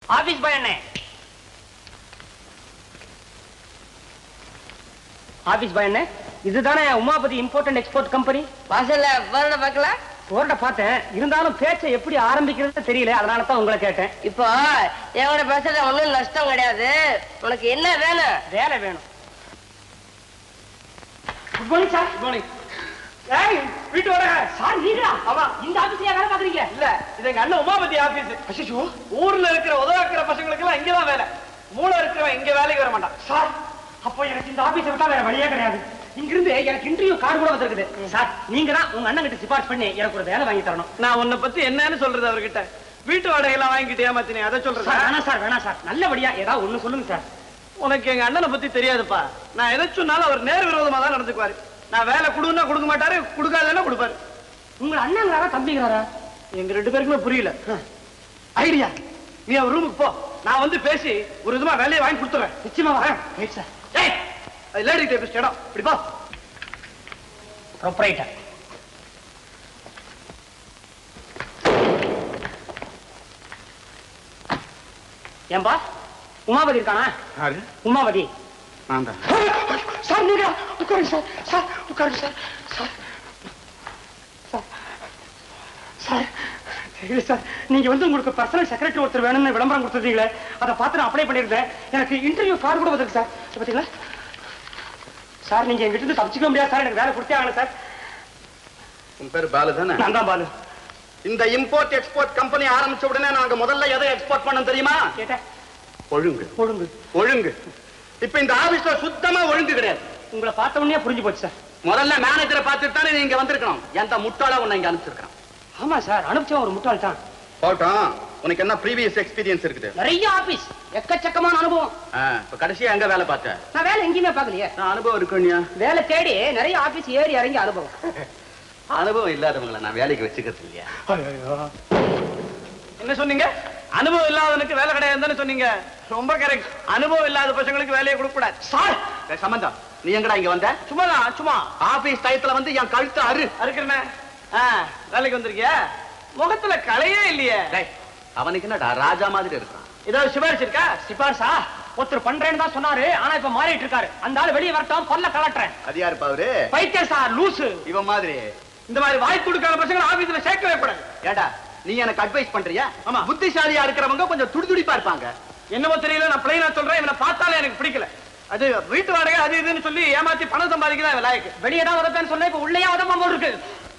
Office boy அண்ணே office boy அண்ணே இதுதானே Umapathi import and export company வாசல்ல போர்ட பார்க்கல போர்ட பார்த்தேன் இருந்தாலும் பேச்சை எப்படி ஆரம்பிக்கிறது தெரியல அதனால தான் உங்களை கேட்டேன் இப்போ என்னோட பேசுறது ஒண்ணும் நஷ்டம் கிடையாது உனக்கு என்ன வேணும் வேலை வேணும் good morning sir good morning ஏய் வீட்டு வர சார் நீங்களா ஆமா இந்த ஆபீஸ்லயா வேலை பாக்குறீங்க இல்ல இது எங்க அண்ணன் உமாபதி ஆபீஸ் அச்சோ ஊர்ல இருக்கிற உதவாக்கிற பசங்களுக்கு எல்லாம் இங்கதான் வேலை மூளை இருக்கிறவன் இங்க வேலைக்கு வர மாட்டான் சார் அப்போ எனக்கு இந்த ஆபீஸை விட்டா வேற வழியே கிடையாது இங்கிருந்து எனக்கு இன்டர்வியூ கார்டு கூட வந்திருக்குது சார் நீங்க தான் உங்க அண்ணன் கிட்ட சிபார்ட் பண்ணி எனக்கு ஒரு வேலை வாங்கி தரணும் நான் உன்னை பத்தி என்னன்னு சொல்றது அவர்கிட்ட வீட்டு வாடகை எல்லாம் வாங்கிட்டு ஏமாத்தினே அதை சார் சொல்றேன் வேணாம் சார் வேணாம் சார் நல்லபடியா ஏதாவது ஒண்ணு சொல்லுங்க சார் உனக்கு எங்க அண்ணனை பத்தி தெரியாதுப்பா நான் எதை சொன்னாலும் அவர் நேர் விரோதமா தான் நடந்துக்குவாரு நான் வேலை கொடுன்னா கொடுக்க மாட்டாரு கொடுக்காதேன்னா கொடுப்பாரு உங்க அண்ணங்கிறாரா தம்பிங்கிறாரா எங்க ரெண்டு பேருக்குமே புரியல ஐடியா நீ அவர் ரூமுக்கு போ நான் வந்து பேசி ஒரு விதமா வேலையை வாங்கி கொடுத்துறேன் நிச்சயமா வரேன் ரைட் சார் ஏய் அது லேடி டேபிஸ்ட் இடம் இப்படி போ ப்ரொப்ரைட்டர் ஏன்பா உமாபதி இருக்கானா யாரு உமாபதி நான் தான் சார் நீங்க உட்காருங்க சார் சார் உட்காருங்க சார் சார் சார் சார் தெரியல சார் நீங்க வந்து உங்களுக்கு பர்சனல் செக்ரட்டரி ஒருத்தர் வேணும்னு விளம்பரம் கொடுத்துருந்தீங்களே அதை பார்த்து நான் அப்ளை பண்ணியிருந்தேன் எனக்கு இன்டர்வியூ கார்டு கூட வந்திருக்கு சார் இதை பார்த்தீங்களா சார் நீங்க எங்கிட்ட இருந்து தப்பிச்சுக்க முடியாது சார் எனக்கு வேலை கொடுத்தே ஆகணும் சார் உன் பேர் பாலு தானே நான் தான் பாலு இந்த இம்போர்ட் எக்ஸ்போர்ட் கம்பெனி ஆரம்பிச்ச உடனே நாங்க முதல்ல எதை எக்ஸ்போர்ட் பண்ணோம் தெரியுமா கேட்டேன் ஒழுங்கு ஒழுங்கு ஒழுங்கு இப்ப இந்த ஆபீஸ்ல சுத்தமா ஒழுங்கு கிடையாது உங்களை பார்த்த உடனே புரிஞ்சு போச்சு சார் முதல்ல மேனேஜரை பார்த்துட்டு தானே நீங்க வந்திருக்கணும் எந்த முட்டாள உன்னை இங்க அனுப்பிச்சிருக்கான் ஆமா சார் அனுப்பிச்சவன் ஒரு முட்டாள் தான் போட்டோம் உனக்கு என்ன ப்ரீவியஸ் எக்ஸ்பீரியன்ஸ் இருக்குது நிறைய ஆபீஸ் எக்கச்சக்கமான அனுபவம் ஆ, இப்ப கடைசியா எங்க வேலை பார்த்தேன் நான் வேலை எங்கேயுமே பார்க்கலையே நான் அனுபவம் இருக்குனியா வேலை தேடி நிறைய ஆபீஸ் ஏறி இறங்கி அனுபவம் அனுபவம் இல்லாதவங்களை நான் வேலைக்கு வச்சுக்கிறது இல்லையா என்ன சொன்னீங்க அனுபவம் இல்லாதவனுக்கு வேலை கிடையாதுன்னு சொன்னீங்க ரொம்ப கரெக்ட் அனுபவம் இல்லாத பசங்களுக்கு வேலையை கொடுக்க கூடாது சார் டேய் சம்பந்தம் நீ எங்கடா இங்க வந்த சும்மா தான் சும்மா ஆபீஸ் டயத்துல வந்து என் கழுத்து அரு அறுக்கிறனே ஆ, வேலைக்கு வந்திருக்கியா முகத்துல கலையே இல்லையே டேய், அவனுக்கு என்னடா ராஜா மாதிரி இருக்கான் ஏதாவது சிபாரிசு இருக்கா சிபார்சா ஒருத்தர் பண்றேன்னு தான் சொன்னாரு ஆனா இப்ப மாறிட்டு இருக்காரு அந்த ஆளு வெளியே வரட்டும் பல்ல கலட்டுறேன் அது யாருப்பா அவரு பைத்தியம் சார் லூசு இவன் மாதிரி இந்த மாதிரி வாய் கொடுக்காத பசங்களை ஆபீஸ்ல சேர்க்கவே கூடாது ஏடா நீ எனக்கு அட்வைஸ் பண்றியா ஆமா. புத்திசாலியா இருக்கிறவங்க கொஞ்சம் துடிதுடிப்பா இருப்பாங்க என்னமோ தெரியல நான் பிளைனா சொல்றேன் இவனை பார்த்தாலே எனக்கு பிடிக்கல அது வீட்டு வாடகை அது இதுன்னு சொல்லி ஏமாத்தி பணம் சம்பாதிக்கலாம் இவன் லாயக்கு வெளியே தான் உதப்பேன்னு சொன்னா இப்ப உள்ளேயே உதப்ப போல் இருக்கு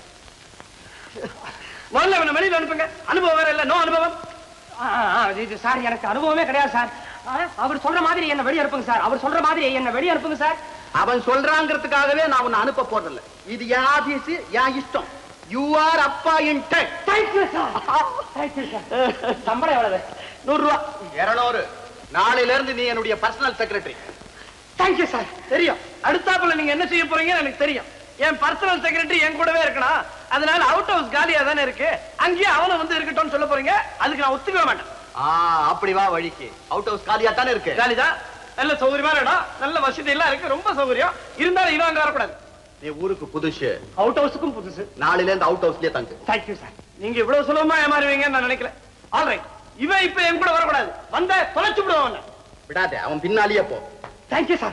முதல்ல இவனை வெளியில அனுப்புங்க அனுபவம் வேற இல்ல நோ அனுபவம் ஆ, ஆ, இது சார் எனக்கு அனுபவமே கிடையாது சார் ஆ, அவர் சொல்ற மாதிரி என்ன வெளியே அனுப்புங்க சார் அவர் சொல்ற மாதிரி என்ன வெளியே அனுப்புங்க சார் அவன் சொல்றாங்கிறதுக்காகவே நான் உன்னை அனுப்ப போறதில்ல இது என் ஆபீஸ் என் இஷ்டம் யூ ஆர் அப்பா இன் டெக் தேங்க்யூ சார் தேங்க்யூ சார் சம்பளம் எவ்வளவு நூறு ரூபா இருநூறு நாளையில இருந்து நீ என்னுடைய பர்சனல் செக்ரட்டரி தேங்க்யூ சார் தெரியும் அடுத்தாப்புல நீங்க என்ன செய்ய போறீங்கன்னு எனக்கு தெரியும் என் பர்சனல் செக்ரட்டரி என் கூடவே இருக்கணும் அதனால அவுட் ஹவுஸ் காலியா தானே இருக்கு அங்கேயே அவனும் வந்து இருக்கட்டும்னு சொல்ல போறீங்க அதுக்கு நான் ஒத்துக்கவே மாட்டேன் ஆ அப்படி வா வழிக்கு அவுட் ஹவுஸ் காலியா தானே இருக்கு காலிதான் நல்ல சௌகரியமான இடம் நல்ல வசதி எல்லாம் இருக்கு ரொம்ப சௌகரியம் இருந்தாலும் இவன் அங்க வரக்கூடாது நீ ஊருக்கு புதுசு அவுட் ஹவுஸுக்கும் புதுசு நாளையில இருந்து அவுட் ஹவுஸ்லயே தங்கு தேங்க்யூ சார் நீங்க இவ்வளவு சுலபமா ஏமாறுவீங்கன்னு நான் நினைக்கல ஆல்ரைட் இவன் இப்ப என் கூட வரக்கூடாது வந்த தொலைச்சு விடுவான் அவனை. விடாதே அவன் பின்னாலேயே போ தேங்க்யூ சார்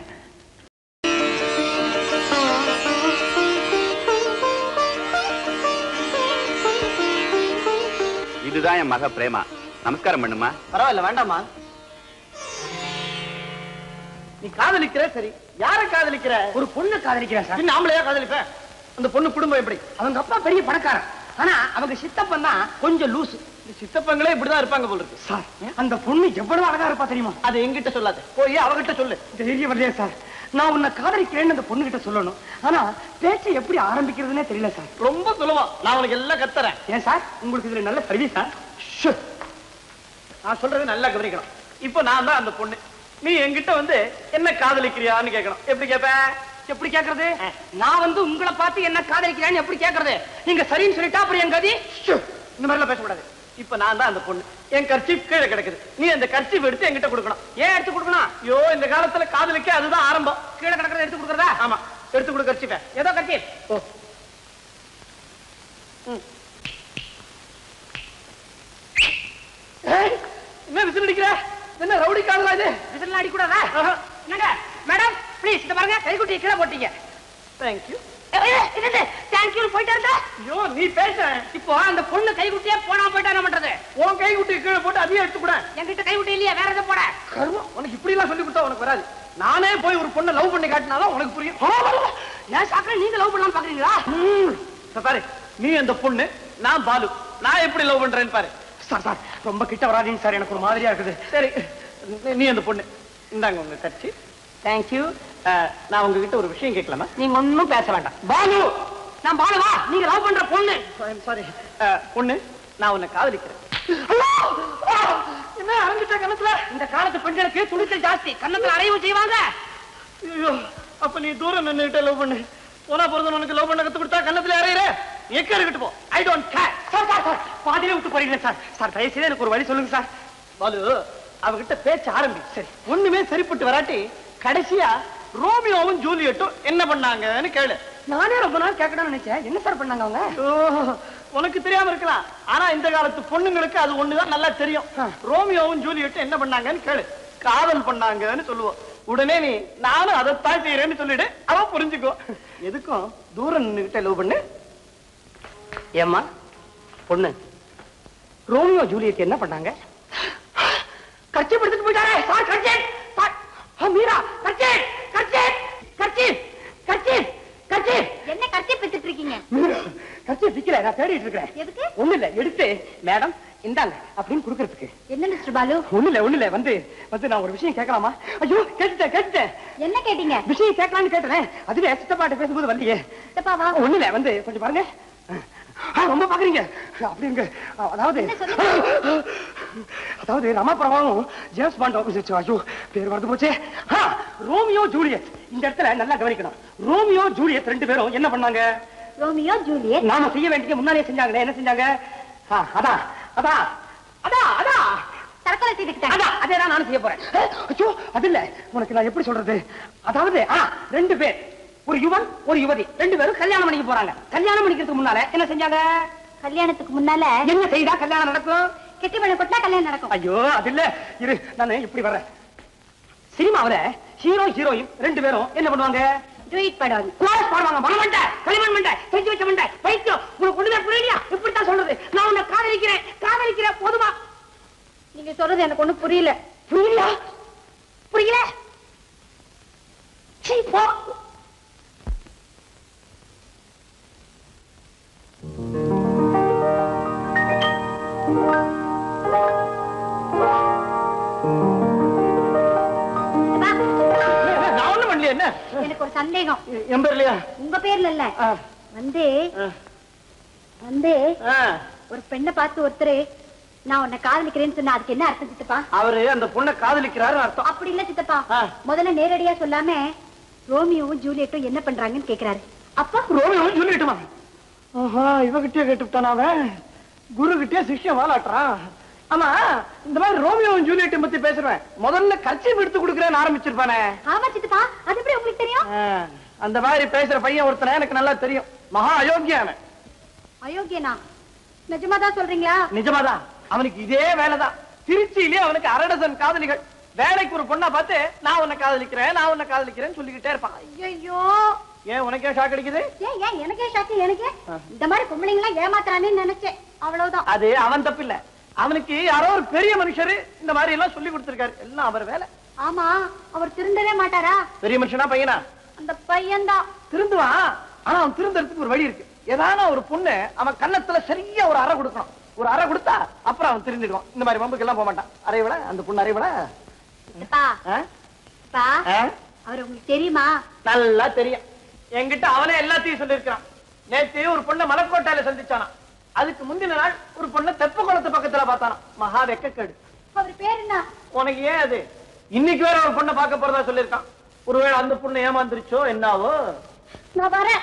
இதுதான் என் மக பிரேமா நமஸ்காரம் பண்ணுமா பரவாயில்ல வேண்டாமா நீ காதலிக்கிற சரி யாரை காதலிக்கிற ஒரு பொண்ணு காதலிக்கிறேன் சார் பின்ன ஆம்பளையா காதலிப்பேன் அந்த பொண்ணு குடும்பம் எப்படி அவங்க அப்பா பெரிய பணக்காரன் ஆனா அவங்க சித்தப்பன் தான் கொஞ்சம் லூசு இந்த சித்தப்பங்களே இப்படிதான் இருப்பாங்க போல இருக்கு சார் அந்த பொண்ணு எவ்வளவு அழகா இருப்பா தெரியுமா அதை என்கிட்ட சொல்லாத போய் அவகிட்ட சொல்லு தெரிய வரலையா சார் நான் உன்னை காதலிக்கிறேன்னு அந்த பொண்ணு கிட்ட சொல்லணும் ஆனா பேச்சை எப்படி ஆரம்பிக்கிறதுனே தெரியல சார் ரொம்ப சுலபம் நான் உனக்கு எல்லாம் கத்துறேன் ஏன் சார் உங்களுக்கு இதுல நல்ல சர்வீஸ் சார் ஷு. நான் சொல்றது நல்லா கவனிக்கணும் இப்போ நான் தான் அந்த பொண்ணு நீ என்கிட்ட வந்து என்ன காதலிக்கிறியான்னு கேட்கணும் எப்படி கேப்ப எப்படி கேக்குறது நான் வந்து உங்களை பார்த்து என்ன காதலிக்கிறேன்னு எப்படி கேக்குறது நீங்க சரின்னு சொல்லிட்டா அப்புறம் என் கதி ஷு. இந்த மாதிரிலாம் பேசக்கூடாது இப்போ நான் தான் அந்த பொண்ணு என் கர்ச்சீப் கீழே கிடக்குது நீ அந்த கர்ச்சீப் எடுத்து என்கிட்ட கொடுக்கணும் ஏன் எடுத்து கொடுக்கணும் ஐயோ இந்த காலத்துல காதலிக்க அதுதான் ஆரம்பம் கீழே கிடக்கிறத எடுத்து கொடுக்கறதா ஆமா எடுத்து கொடு கர்ச்சீப்பை ஏதோ கட்சி ஓ ஏய், என்ன விசில் அடிக்கிற அடிக்கூடாதா என்னங்க மேடம் ப்ளீஸ் இந்த பாருங்க கைக்குட்டி கீழே போட்டீங்க தேங்க்யூ தேங்க்யூ போயிட்டு இருந்தா ஐயோ நீ பேச இப்போ அந்த பொண்ணு கைக்குட்டியே போனா போயிட்டா என்ன பண்றது உன் கை குட்டி கீழே போட்டு அதையும் எடுத்து கூட என்கிட்ட கைக்குட்டி இல்லையா வேற எதை போட கருவம் உனக்கு இப்படி எல்லாம் சொல்லி கொடுத்தா உனக்கு வராது நானே போய் ஒரு பொண்ணை லவ் பண்ணி காட்டினாதான் உனக்கு புரியும் ஏன் சாக்கரை நீங்க லவ் பண்ணலாம் பாக்குறீங்களா ம். இப்ப பாரு நீ அந்த பொண்ணு நான் பாலு நான் எப்படி லவ் பண்றேன்னு பாரு சார் சார் ரொம்ப கிட்ட வராதீங்க சார் எனக்கு ஒரு மாதிரியா இருக்குது சரி நீ- நீ அந்த பொண்ணு இந்தாங்க உங்க கட்சி தேங்க்யூ நான் உங்ககிட்ட ஒரு விஷயம் கேட்கலாமா நீங்க ஒண்ணும் பேச வேண்டாம் பாலு நான் பாலுவா நீங்க லவ் பண்ற பொண்ணு சாரி பொண்ணு நான் உன்னை காதலிக்கிறேன் என்ன அரைஞ்சிட்ட கணத்துல இந்த காலத்து பெண்களுக்கு துணிச்சல் ஜாஸ்தி கன்னத்துல அறையவும் செய்வாங்க ஐயோ அப்ப நீ தூரம் நின்னுகிட்ட லவ் பண்ணு போனா பிறந்த உனக்கு லவ் பண்ண கத்து கொடுத்தா கண்ணத்துல அறையிற எக்க இருக்கட்டு போ I don't care sir sir sir பாதியிலே விட்டு போறீங்க சார் சார் தயவு செய்து எனக்கு ஒரு வழி சொல்லுங்க சார் பாலு அவகிட்ட பேச்ச ஆரம்பி சரி ஒண்ணுமே சரிப்பட்டு வராட்டி கடைசியா ரோமியோவும் ஜூலியட்டும் என்ன பண்ணாங்கன்னு கேளு நானே ரொம்ப நாள் கேட்கணும்னு நினைச்சேன் என்ன சார் பண்ணாங்க அவங்க ஓ, உனக்கு தெரியாம இருக்கலாம் ஆனா இந்த காலத்து பொண்ணுங்களுக்கு அது ஒண்ணுதான் நல்லா தெரியும் ரோமியோவும் ஜூலியட்டும் என்ன பண்ணாங்கன்னு கேளு காதல் பண்ணாங்கன்னு சொல்லுவோம் உடனே நீ நானும் அதைத்தான் செய்யறேன்னு சொல்லிடு அவ புரிஞ்சுக்கோ எதுக்கும் தூரம் நின்னுகிட்ட லவ் பண்ணு ஏம்மா பொண்ணு ரோமியோ ஜூலியட் என்ன பண்ணாங்க கட்சி படுத்துட்டு போயிட்டாரே சார் கட்சி சார் ஆ, மீரா கட்சி கட்சி கட்சி கட்சி கட்சி என்ன கட்டி பெத்துட்டு இருக்கீங்க மீரா கட்சி விக்கல நான் தேடிட்டு இருக்கிறேன் எதுக்கு ஒண்ணு இல்ல எடுத்து மேடம் இந்தாங்க அப்படின்னு கொடுக்கறதுக்கு என்ன மிஸ்டர் பாலு ஒண்ணு இல்ல ஒண்ணு இல்ல வந்து வந்து நான் ஒரு விஷயம் கேட்கலாமா ஐயோ கேட்டுட்டேன் கேட்டுட்டேன் என்ன கேட்டீங்க விஷயம் கேட்கலாம்னு கேட்டேன் அதுவே சித்தப்பாட்ட பேசும்போது வரலையே சித்தப்பாவா ஒண்ணு இல்ல வந்து கொஞ்சம் பாருங்க ஆ, ரொம்ப பாக்குறீங்க அப்படிங்க அதாவது அதாவது ரமாபுரமாவும் ஜேம்ஸ் பாண்ட் ஆபீஸ் ஐயோ பேர் வரது போச்சே ஆ, ரோமியோ ஜூலியட் இந்த இடத்துல நல்லா கவனிக்கணும் ரோமியோ ஜூலியட் ரெண்டு பேரும் என்ன பண்ணாங்க ரோமியோ ஜூலியட் நாம செய்ய வேண்டிய முன்னாலே செஞ்சாங்களே என்ன செஞ்சாங்க ஆ, அதான் அதான் அதான் அதான் தற்கொலை செய்துக்கிட்டாங்க அதான் அதே தான் நானும் செய்ய போறேன் ஐயோ அது இல்ல உனக்கு நான் எப்படி சொல்றது அதாவது ஆ, ரெண்டு பேர் ஒரு யுவன் ஒரு யுவதி ரெண்டு பேரும் கல்யாணம் பண்ணிக்க போறாங்க கல்யாணம் பண்ணிக்கிறதுக்கு முன்னால என்ன செஞ்சாங்க கல்யாணத்துக்கு முன்னால என்ன செய்தா கல்யாணம் நடக்கும் கெட்டி பண்ண கொட்டா கல்யாணம் நடக்கும் ஐயோ அது இல்ல இரு நான் இப்படி வர்றேன் சினிமாவுல ஹீரோ ஹீரோயின் ரெண்டு பேரும் என்ன பண்ணுவாங்க டூயிட் படம் கோரஸ் பாடுவாங்க மனமண்ட களிமண் மண்ட செஞ்சு வச்ச மண்ட பைத்தியம் உனக்கு ஒண்ணுமே புரியலையா இப்படித்தான் சொல்றது நான் உன்னை காதலிக்கிறேன் காதலிக்கிறேன் போதுமா நீங்க சொல்றது எனக்கு ஒண்ணும் புரியல புரியலையா புரியல சீ, போ அப்பா, நான் ஒண்ணும் பண்ணலையே என்ன எனக்கு ஒரு சந்தேகம் என் பேர்லயா உங்க பேர்ல இல்ல ஆ, வந்து ஆ, வந்து ஆ. ஒரு பெண்ணை பார்த்து ஒருத்தர் நான் உன்னை காதலிக்கிறேன்னு சொன்னா அதுக்கு என்ன அர்த்தம் சித்தப்பா அவரு அந்த பொண்ணை காதலிக்கிறாரு அர்த்தம் அப்படி இல்ல சித்தப்பா ஆ. முதல்ல நேரடியா சொல்லாம ரோமியோவும் ஜூலியட்டும் என்ன பண்றாங்கன்னு கேக்குறாரு அப்பா ரோமியோவும் சொல்லிட்டுமா ஆஹா இவகிட்டே கேட்டுவிட்டான் அவன் குரு கிட்டே சிஷ்யம் வாலாட்டுறான் ஆமா இந்த மாதிரி ரோமியோவும் ஜூலியட்டையும் பத்தி பேசுறேன் முதல்ல கட்சி எடுத்து கொடுக்குறேன்னு ஆரம்பிச்சிருப்பானே ஆமா சித்தப்பா அது எப்படி உங்களுக்கு தெரியும் ஆ, அந்த மாதிரி பேசுற பையன் ஒருத்தனை எனக்கு நல்லா தெரியும் மகா அயோக்கியான அயோக்கியனா நிஜமா தான் சொல்றீங்களா நிஜமாதான் அவனுக்கு இதே வேலைதான் திருச்சியிலே அவனுக்கு அரை டசன் காதலிகள் வேலைக்கு ஒரு பொண்ணை பார்த்து நான் உன்னை காதலிக்கிறேன் நான் உன்னை காதலிக்கிறேன்னு சொல்லிக்கிட்டே இருப்பான் ஐயோ ஏன் உனக்கே ஷாக் அடிக்குது ஏன் ஏன் எனக்கே ஷாக்கு எனக்கு இந்த மாதிரி பொம்பளைங்களாம் ஏமாத்துறானேன்னு நினைச்சேன் அவ்வளவுதான் அது அவன் தப்பு இல்ல அவனுக்கு யாரோ ஒரு பெரிய மனுஷரு இந்த மாதிரி எல்லாம் சொல்லி கொடுத்திருக்காரு எல்லாம் அவர் வேலை ஆமா அவர் திருந்தவே மாட்டாரா பெரிய மனுஷனா பையனா அந்த பையன்தான் திருந்துவான் ஆனா அவன் திருந்தறதுக்கு ஒரு வழி இருக்கு ஏதான ஒரு பொண்ணு அவன் கன்னத்துல சரியா ஒரு அறை கொடுக்கணும் ஒரு அறை கொடுத்தா அப்புறம் அவன் திருந்திடுவான் இந்த மாதிரி வம்புக்கு எல்லாம் போக மாட்டான் அறை விட அந்த பொண்ணு அறை விட அப்பா அப்பா அவர் உங்களுக்கு தெரியுமா நல்லா தெரியும் என்கிட்ட அவனே எல்லாத்தையும் சொல்லியிருக்கான் நேத்து ஒரு பொண்ணை மலக்கோட்டையில சந்திச்சானா அதுக்கு முந்தின நாள் ஒரு பொண்ணை தெப்ப குளத்து பக்கத்துல பார்த்தானா மகா வெக்கக்கேடு அவர் பேர் என்ன உனக்கு ஏன் அது இன்னைக்கு வேற ஒரு பொண்ணை பார்க்க போறதா சொல்லியிருக்கான் ஒருவேளை அந்த பொண்ணு ஏமாந்துருச்சோ என்னாவோ நான் வரேன்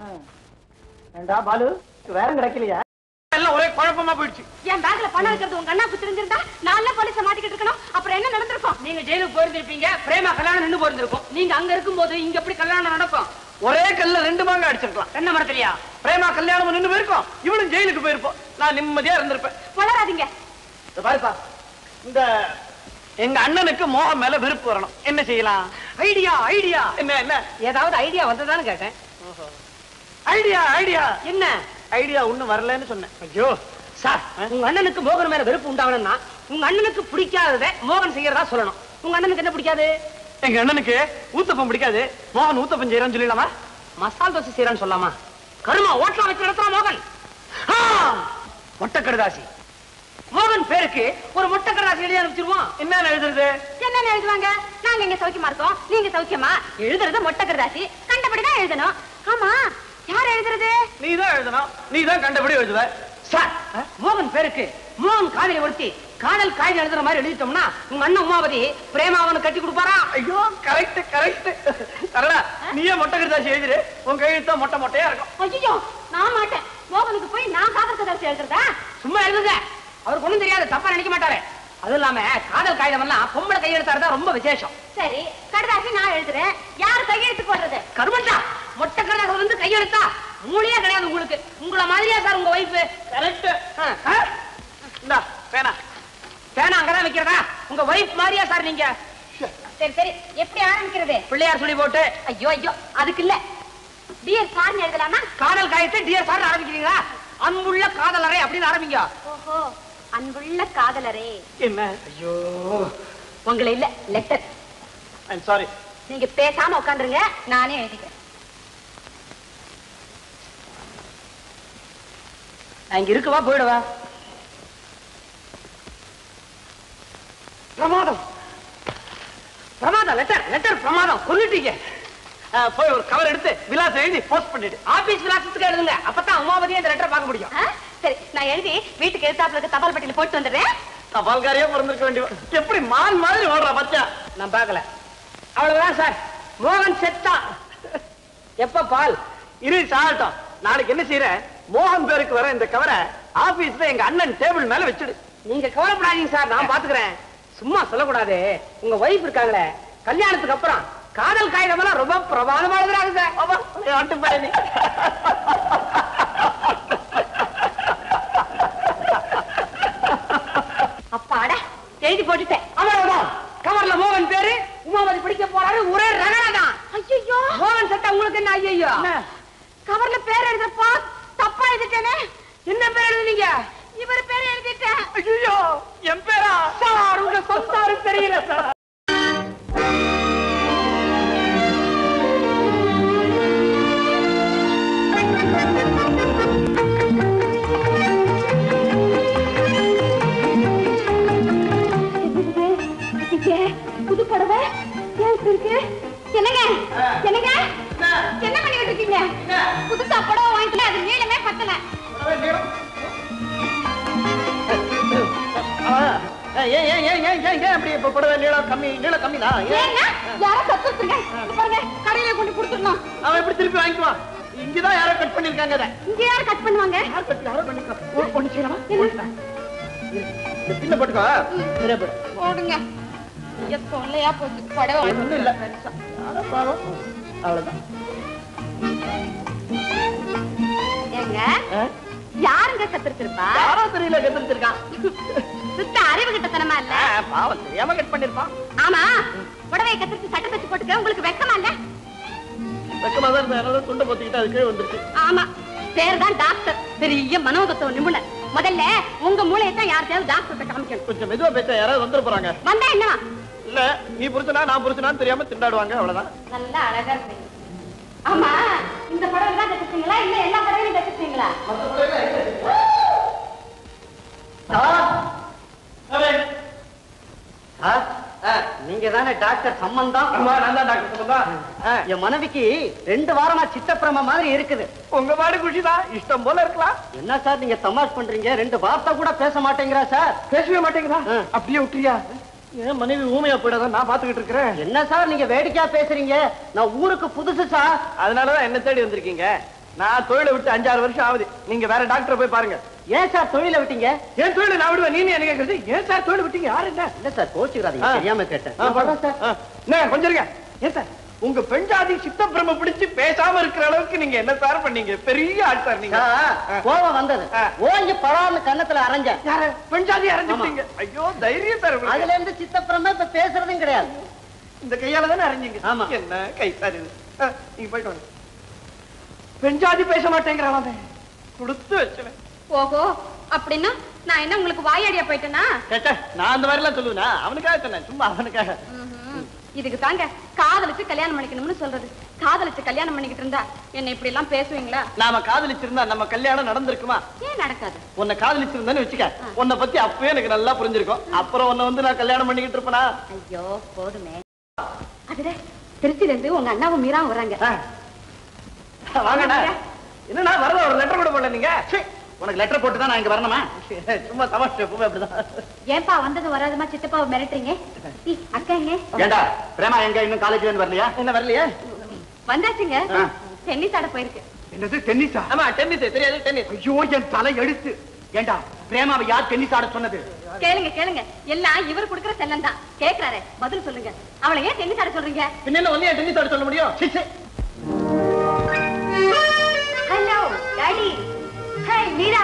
ஏண்டா பாலு வேற கிடைக்கலையா எல்லாம் ஒரே குழப்பமா போயிடுச்சு என் பேக்ல பணம் இருக்கிறது உங்க அண்ணாக்கு தெரிஞ்சிருந்தா நான் போலீஸ மாட்டிக்கிட்டு இருக்கணும் அப்புறம் என்ன நடந்திருக்கும் நீங்க ஜெயிலுக்கு போயிருந்திருப்பீங்க பிரேமா கல்யாணம் நின்னு போயிருந்திருக்கும் நீங்க அங்க இருக்கும்போது இங்க எப்படி கல்யாணம் நடக்கும் ஒரே கல்ல ரெண்டு மாங்க அடிச்சிருக்கலாம் என்ன மரத்துலயா பிரேமா கல்யாணம் நின்னு போயிருக்கோம் இவனும் ஜெயிலுக்கு போயிருப்போம் நான் நிம்மதியா இருந்திருப்பேன் வளராதீங்க இத பாருப்பா இந்த எங்க அண்ணனுக்கு மோகம் மேல விருப்பு வரணும் என்ன செய்யலாம் ஐடியா ஐடியா என்ன என்ன ஏதாவது ஐடியா வந்ததான்னு கேட்டேன் ஐடியா ஐடியா என்ன ஐடியா ஒண்ணும் வரலன்னு சொன்னேன் ஐயோ சார் உங்க அண்ணனுக்கு மோகன் மேல வெறுப்பு உண்டாகணும்னா உங்க அண்ணனுக்கு பிடிக்காததை மோகன் செய்யறதா சொல்லணும் உங்க அண்ணனுக்கு என்ன பிடிக்காது எங்க அண்ணனுக்கு ஊத்தப்பம் பிடிக்காது மோகன் ஊத்தப்பம் செய்யறான்னு சொல்லிடலாமா மசால் தோசை செய்யறான்னு சொல்லலாமா கருமா ஓட்டலாம் வச்சு நடத்துறா மோகன் ஆ! மொட்டை கடுதாசி மோகன் பேருக்கு ஒரு மொட்டை கடுதாசி எழுதி அனுப்பிச்சிருவோம் என்ன எழுதுறது என்னன்னு எழுதுவாங்க நாங்க இங்க சௌக்கியமா இருக்கோம் நீங்க சௌக்கியமா எழுதுறது மொட்டை கருதாசி கண்டபடிதான் எழுதணும் ஆமா யார் எழுதுறது நீ தான் எழுதணும் நீ தான் கண்டபடி எழுதுவ சார் மோகன் பேருக்கு மோகன் காதலி ஒருத்தி காதல் காய்கறி எழுதுற மாதிரி எழுதிட்டோம்னா உங்க அண்ணன் உமாவதி பிரேமாவனு கட்டி கொடுப்பாரா ஐயோ கரெக்ட் கரெக்ட் சரளா நீயே மொட்டை கருதாசி எழுதிரு உன் கையெழுத்தா மொட்டை மொட்டையா இருக்கும் ஐயோ நான் மாட்டேன் மோகனுக்கு போய் நான் காதல் கருதாசி எழுதுறதா சும்மா எழுதுங்க அவருக்கு ஒண்ணும் தெரியாது தப்பா நினைக்க மாட்டாரு அதுவும் இல்லாம காதல் காகிதம் எல்லாம் பொம்பளை கையெழுத்தாரு ரொம்ப விசேஷம் சரி கருதாசி நான் எழுதுறேன் யார் கையெழுத்து போடுறது கருமண்டா மொட்டை கடையாக வந்து கையெழுத்தா மூளையே கிடையாது உங்களுக்கு உங்கள மாதிரியா சார் உங்க வைஃப் கரெக்ட் இந்தா வேணா பேனா அங்கதான் வைக்கிறதா உங்க வைஃப் மாதிரியா சார் நீங்க சரி சரி எப்படி ஆரம்பிக்கிறது பிள்ளையார் சொல்லி போட்டு ஐயோ ஐயோ அதுக்கு இல்ல டியர் சார்னு எழுதலாமா காதல் காயத்தை டியர் சார் ஆரம்பிக்கிறீங்களா அன்புள்ள காதலரை அப்படின்னு ஆரம்பிங்க ஓஹோ அன்புள்ள காதலரே என்ன ஐயோ உங்களை இல்ல லெட்டர் ஐம் சாரி நீங்க பேசாம உட்காந்துருங்க நானே எழுதிக்கிறேன் நான் இங்க இருக்கவா போயிடுவா பிரமாதம் பிரமாதம் லெட்டர் லெட்டர் பிரமாதம் கொன்னுட்டீங்க போய் ஒரு கவர் எடுத்து விலாசம் எழுதி போஸ்ட் பண்ணிடு ஆபீஸ் விலாசத்துக்கு எழுதுங்க அப்பதான் உமாவதியே இந்த லெட்டர் பார்க்க முடியும் ஆ? சரி நான் எழுதி வீட்டுக்கு எழுத்தாப்புல இருக்க தபால் பெட்டியில போட்டு வந்துடுறேன் தபால்காரியா பிறந்திருக்க வேண்டிய எப்படி மான் மாதிரி ஓடுறா பச்சா நான் பார்க்கல அவ்வளவுதான் சார் மோகன் செத்தா எப்ப பால் இரு சாகட்டும் நாளைக்கு என்ன செய்யற மோகன் பேருக்கு வர இந்த கவரை ஆபீஸ்ல எங்க அண்ணன் டேபிள் மேல வச்சிடு நீங்க கவலைப்படாதீங்க சார் நான் பாத்துக்கிறேன் சும்மா சொல்லக்கூடாது உங்க வைஃப் இருக்காங்களே கல்யாணத்துக்கு அப்புறம் காதல் காகிதம் எல்லாம் ரொம்ப பிரமாதமா எழுதுறாங்க சார் அப்பா, ஆட்டு பயணி அப்பாடா எழுதி போட்டுட்டேன் அவ்வளவுதான் கவர்ல மோகன் பேரு உமாவதி பிடிக்க போறாரு ஒரே ரகலை தான் ஐயோ மோகன் சட்டை உங்களுக்கு என்ன ஐயோ கவர்ல பேர் எழுதப்பா தப்பா எழுதிட்டேனே என்ன பேர் எழுதுனீங்க இவர் பேர் எழுதிட்டேன் ஐயோ என் பேரா சார் உங்க சொந்தாரு தெரியல சார் ஐயே, புது புடவை ஏன் இப்படி இருக்கு என்னங்க என்னங்க என்ன பண்ணிட்டு இருக்கீங்க புதுசா புடவை வாங்கிக்கல அது நீளமே பத்தல ஏன் ஏன் ஏன் ஏன் ஏன் ஏன் அப்படி இப்ப புடவை நீளம் கம்மி நீளம் கம்மி தான் ஏன்னா யாரோ கத்துருங்க பாருங்க கடையில கொண்டு கொடுத்துடணும் அவன் எப்படி திருப்பி வாங்கிக்குவான் இங்கதான் யாரோ கட் பண்ணிருக்காங்க அதை இங்க யார் கட் பண்ணுவாங்க யார் கட் யாரோ பண்ணிருக்காங்க ஒண்ணு செய்யலாமா என்ன? இந்த பின்ன போட்டுக்கோ சரியா போயிடு. போடுங்க ஐயா, தொல்லையா போச்சு புடவை ஒண்ணும் இல்ல யாரோ பாவம் அவ்வளவுதான் ஏங்க ஆ? யாருங்க கத்திருப்பா யாரோ தெரியல கத்திருக்கான் சுத்த அறிவு கிட்டத்தனமா இல்ல பாவம் தெரியாம கட் பண்ணிருப்பான் ஆமா புடவையை கத்திரிச்சு சட்டை தச்சு போட்டுக்க உங்களுக்கு வெக்கமா இல்ல வெக்கமா தான் இருந்தா யாராவது துண்டை பொத்திக்கிட்டு அது கீழே வந்துருச்சு ஆமா பேர் தான் டாக்டர் பெரிய மனோதத்துவ நிபுணர் முதல்ல உங்க மூளையை தான் யார்கிட்டயாவது டாக்டர் காமிக்கணும் கொஞ்சம் மெதுவா பேச யாராவது வந்துட போறாங்க வந்தா என்னவா இல்ல நீ புரிச்சனா நான் புரிச்சனான்னு தெரியாம திண்டாடுவாங்க அவ்வளவுதான் நல்லா அழகா இருக்கீங்க ஆமா இந்த புடவை தான் கத்துட்டீங்களா இல்ல எல்லா புடவையும் கத்துட்டீங்களா நீங்க தானே டாக்டர் சம்பந்தம் ஆமா நான் தான் டாக்டர் சொல்லுதா என் மனைவிக்கு ரெண்டு வாரமா சித்தப்பிரம மாதிரி இருக்குது உங்க பாடு குஷிதான் இஷ்டம் போல இருக்கலாம் என்ன சார் நீங்க தமாஷ் பண்றீங்க ரெண்டு வார்த்தை கூட பேச மாட்டேங்கிறா சார் பேசவே மாட்டேங்கிறா ஆ. அப்படியே விட்டுறியா என் மனைவி ஊமையா போயிடாத நான் பாத்துக்கிட்டு இருக்கிறேன் என்ன சார் நீங்க வேடிக்கையா பேசுறீங்க நான் ஊருக்கு புதுசு சார் அதனாலதான் என்ன தேடி வந்திருக்கீங்க நான் தொழிலை விட்டு அஞ்சாறு வருஷம் ஆகுது நீங்க வேற டாக்டர் போய் பாருங்க ஏன் சார் தொழில விட்டீங்க ஏன் தொழிலை நான் விடுவேன் நீ என்ன கேக்குறது ஏன் சார் தொழில் விட்டீங்க யாரு என்ன இல்ல சார் கோச்சுக்கிறாதீங்க ஆ. தெரியாம கேட்டேன் ஆ, நான் வர்றேன் சார் ஆ. என்ன கொஞ்சம் இருங்க ஏன் சார் உங்க பெண் ஜாதி சித்த பிரம்ம பிடிச்சு பேசாம இருக்கிற அளவுக்கு நீங்க என்ன சார் பண்ணீங்க பெரிய ஆள் சார் நீங்க கோபம் வந்தது ஆ. ஓங்கி பழம்னு கன்னத்துல அரைஞ்சேன் யாரு பெண் ஜாதி அரைஞ்சிட்டீங்க ஐயோ தைரியம் சார் உங்களுக்கு. அதுல இருந்து சித்தப்புறமே இப்ப பேசுறதும் கிடையாது இந்த கையால தானே அரைஞ்சீங்க ஆமா. என்ன கை சார் இது ஆ, நீங்க போயிட்டு வாங்க பெண் ஜாதி பேச மாட்டேங்கிறான் அவன் கொடுத்து வச்சுவேன் ஓஹோ அப்படின்னா நான் என்ன உங்களுக்கு வாயாடியா போயிட்டேனா கேட்ட நான் அந்த மாதிரி எல்லாம் சொல்லுவேனா அவனுக்காக சொன்னேன் சும்மா அவனுக்காக ம்ஹும். இதுக்கு தாங்க காதலிச்சு கல்யாணம் பண்ணிக்கணும்னு சொல்றது காதலிச்சு கல்யாணம் பண்ணிக்கிட்டு இருந்தா என்ன இப்படி எல்லாம் பேசுவீங்களா நாம காதலிச்சிருந்தா நம்ம கல்யாணம் நடந்திருக்குமா ஏன் நடக்காது உன்னை காதலிச்சிருந்தேன்னு வச்சுக்க உன்னை பத்தி அப்பவே எனக்கு நல்லா புரிஞ்சிருக்கும் அப்புறம் உன்னை வந்து நான் கல்யாணம் பண்ணிக்கிட்டு இருப்பேனா ஐயோ போதுமே அதுல திருச்சியில இருந்து உங்க அண்ணாவும் மீராவும் வராங்க வாங்கண்ணா என்னண்ணா வரல ஒரு லெட்டர் கூட போடல நீங்க சீ, உனக்கு லெட்டர் போட்டு தான் நான் இங்க வரணுமா சும்மா தமாஷ் எப்பவுமே அப்படிதான் ஏன்பா வந்தது வராதுமா சித்தப்பாவை மிரட்டுறீங்க ஈ, அக்கா எங்க ஏண்டா பிரேமா எங்க இன்னும் காலேஜ்ல இருந்து வரலையா என்ன வரலையா வந்தாச்சுங்க ஆ. டென்னிஸ் ஆட போயிருக்கு என்னது டென்னிஸா ஆமா டென்னிஸ் தெரியாது டென்னிஸ் ஐயோ என் தலை எழுத்து ஏண்டா பிரேமாவை யார் டென்னிஸ் ஆட சொன்னது கேளுங்க கேளுங்க எல்லாம் இவர் கொடுக்குற செல்லம் தான் கேக்குறாரு பதில் சொல்லுங்க அவளை ஏன் டென்னிஸ் ஆட சொல்றீங்க பின்ன என்ன ஒன்னே டென்னிஸ் ஆட சொல்ல முடியும் சீ, சீ. ஹலோ டாடி ஹாய் மீரா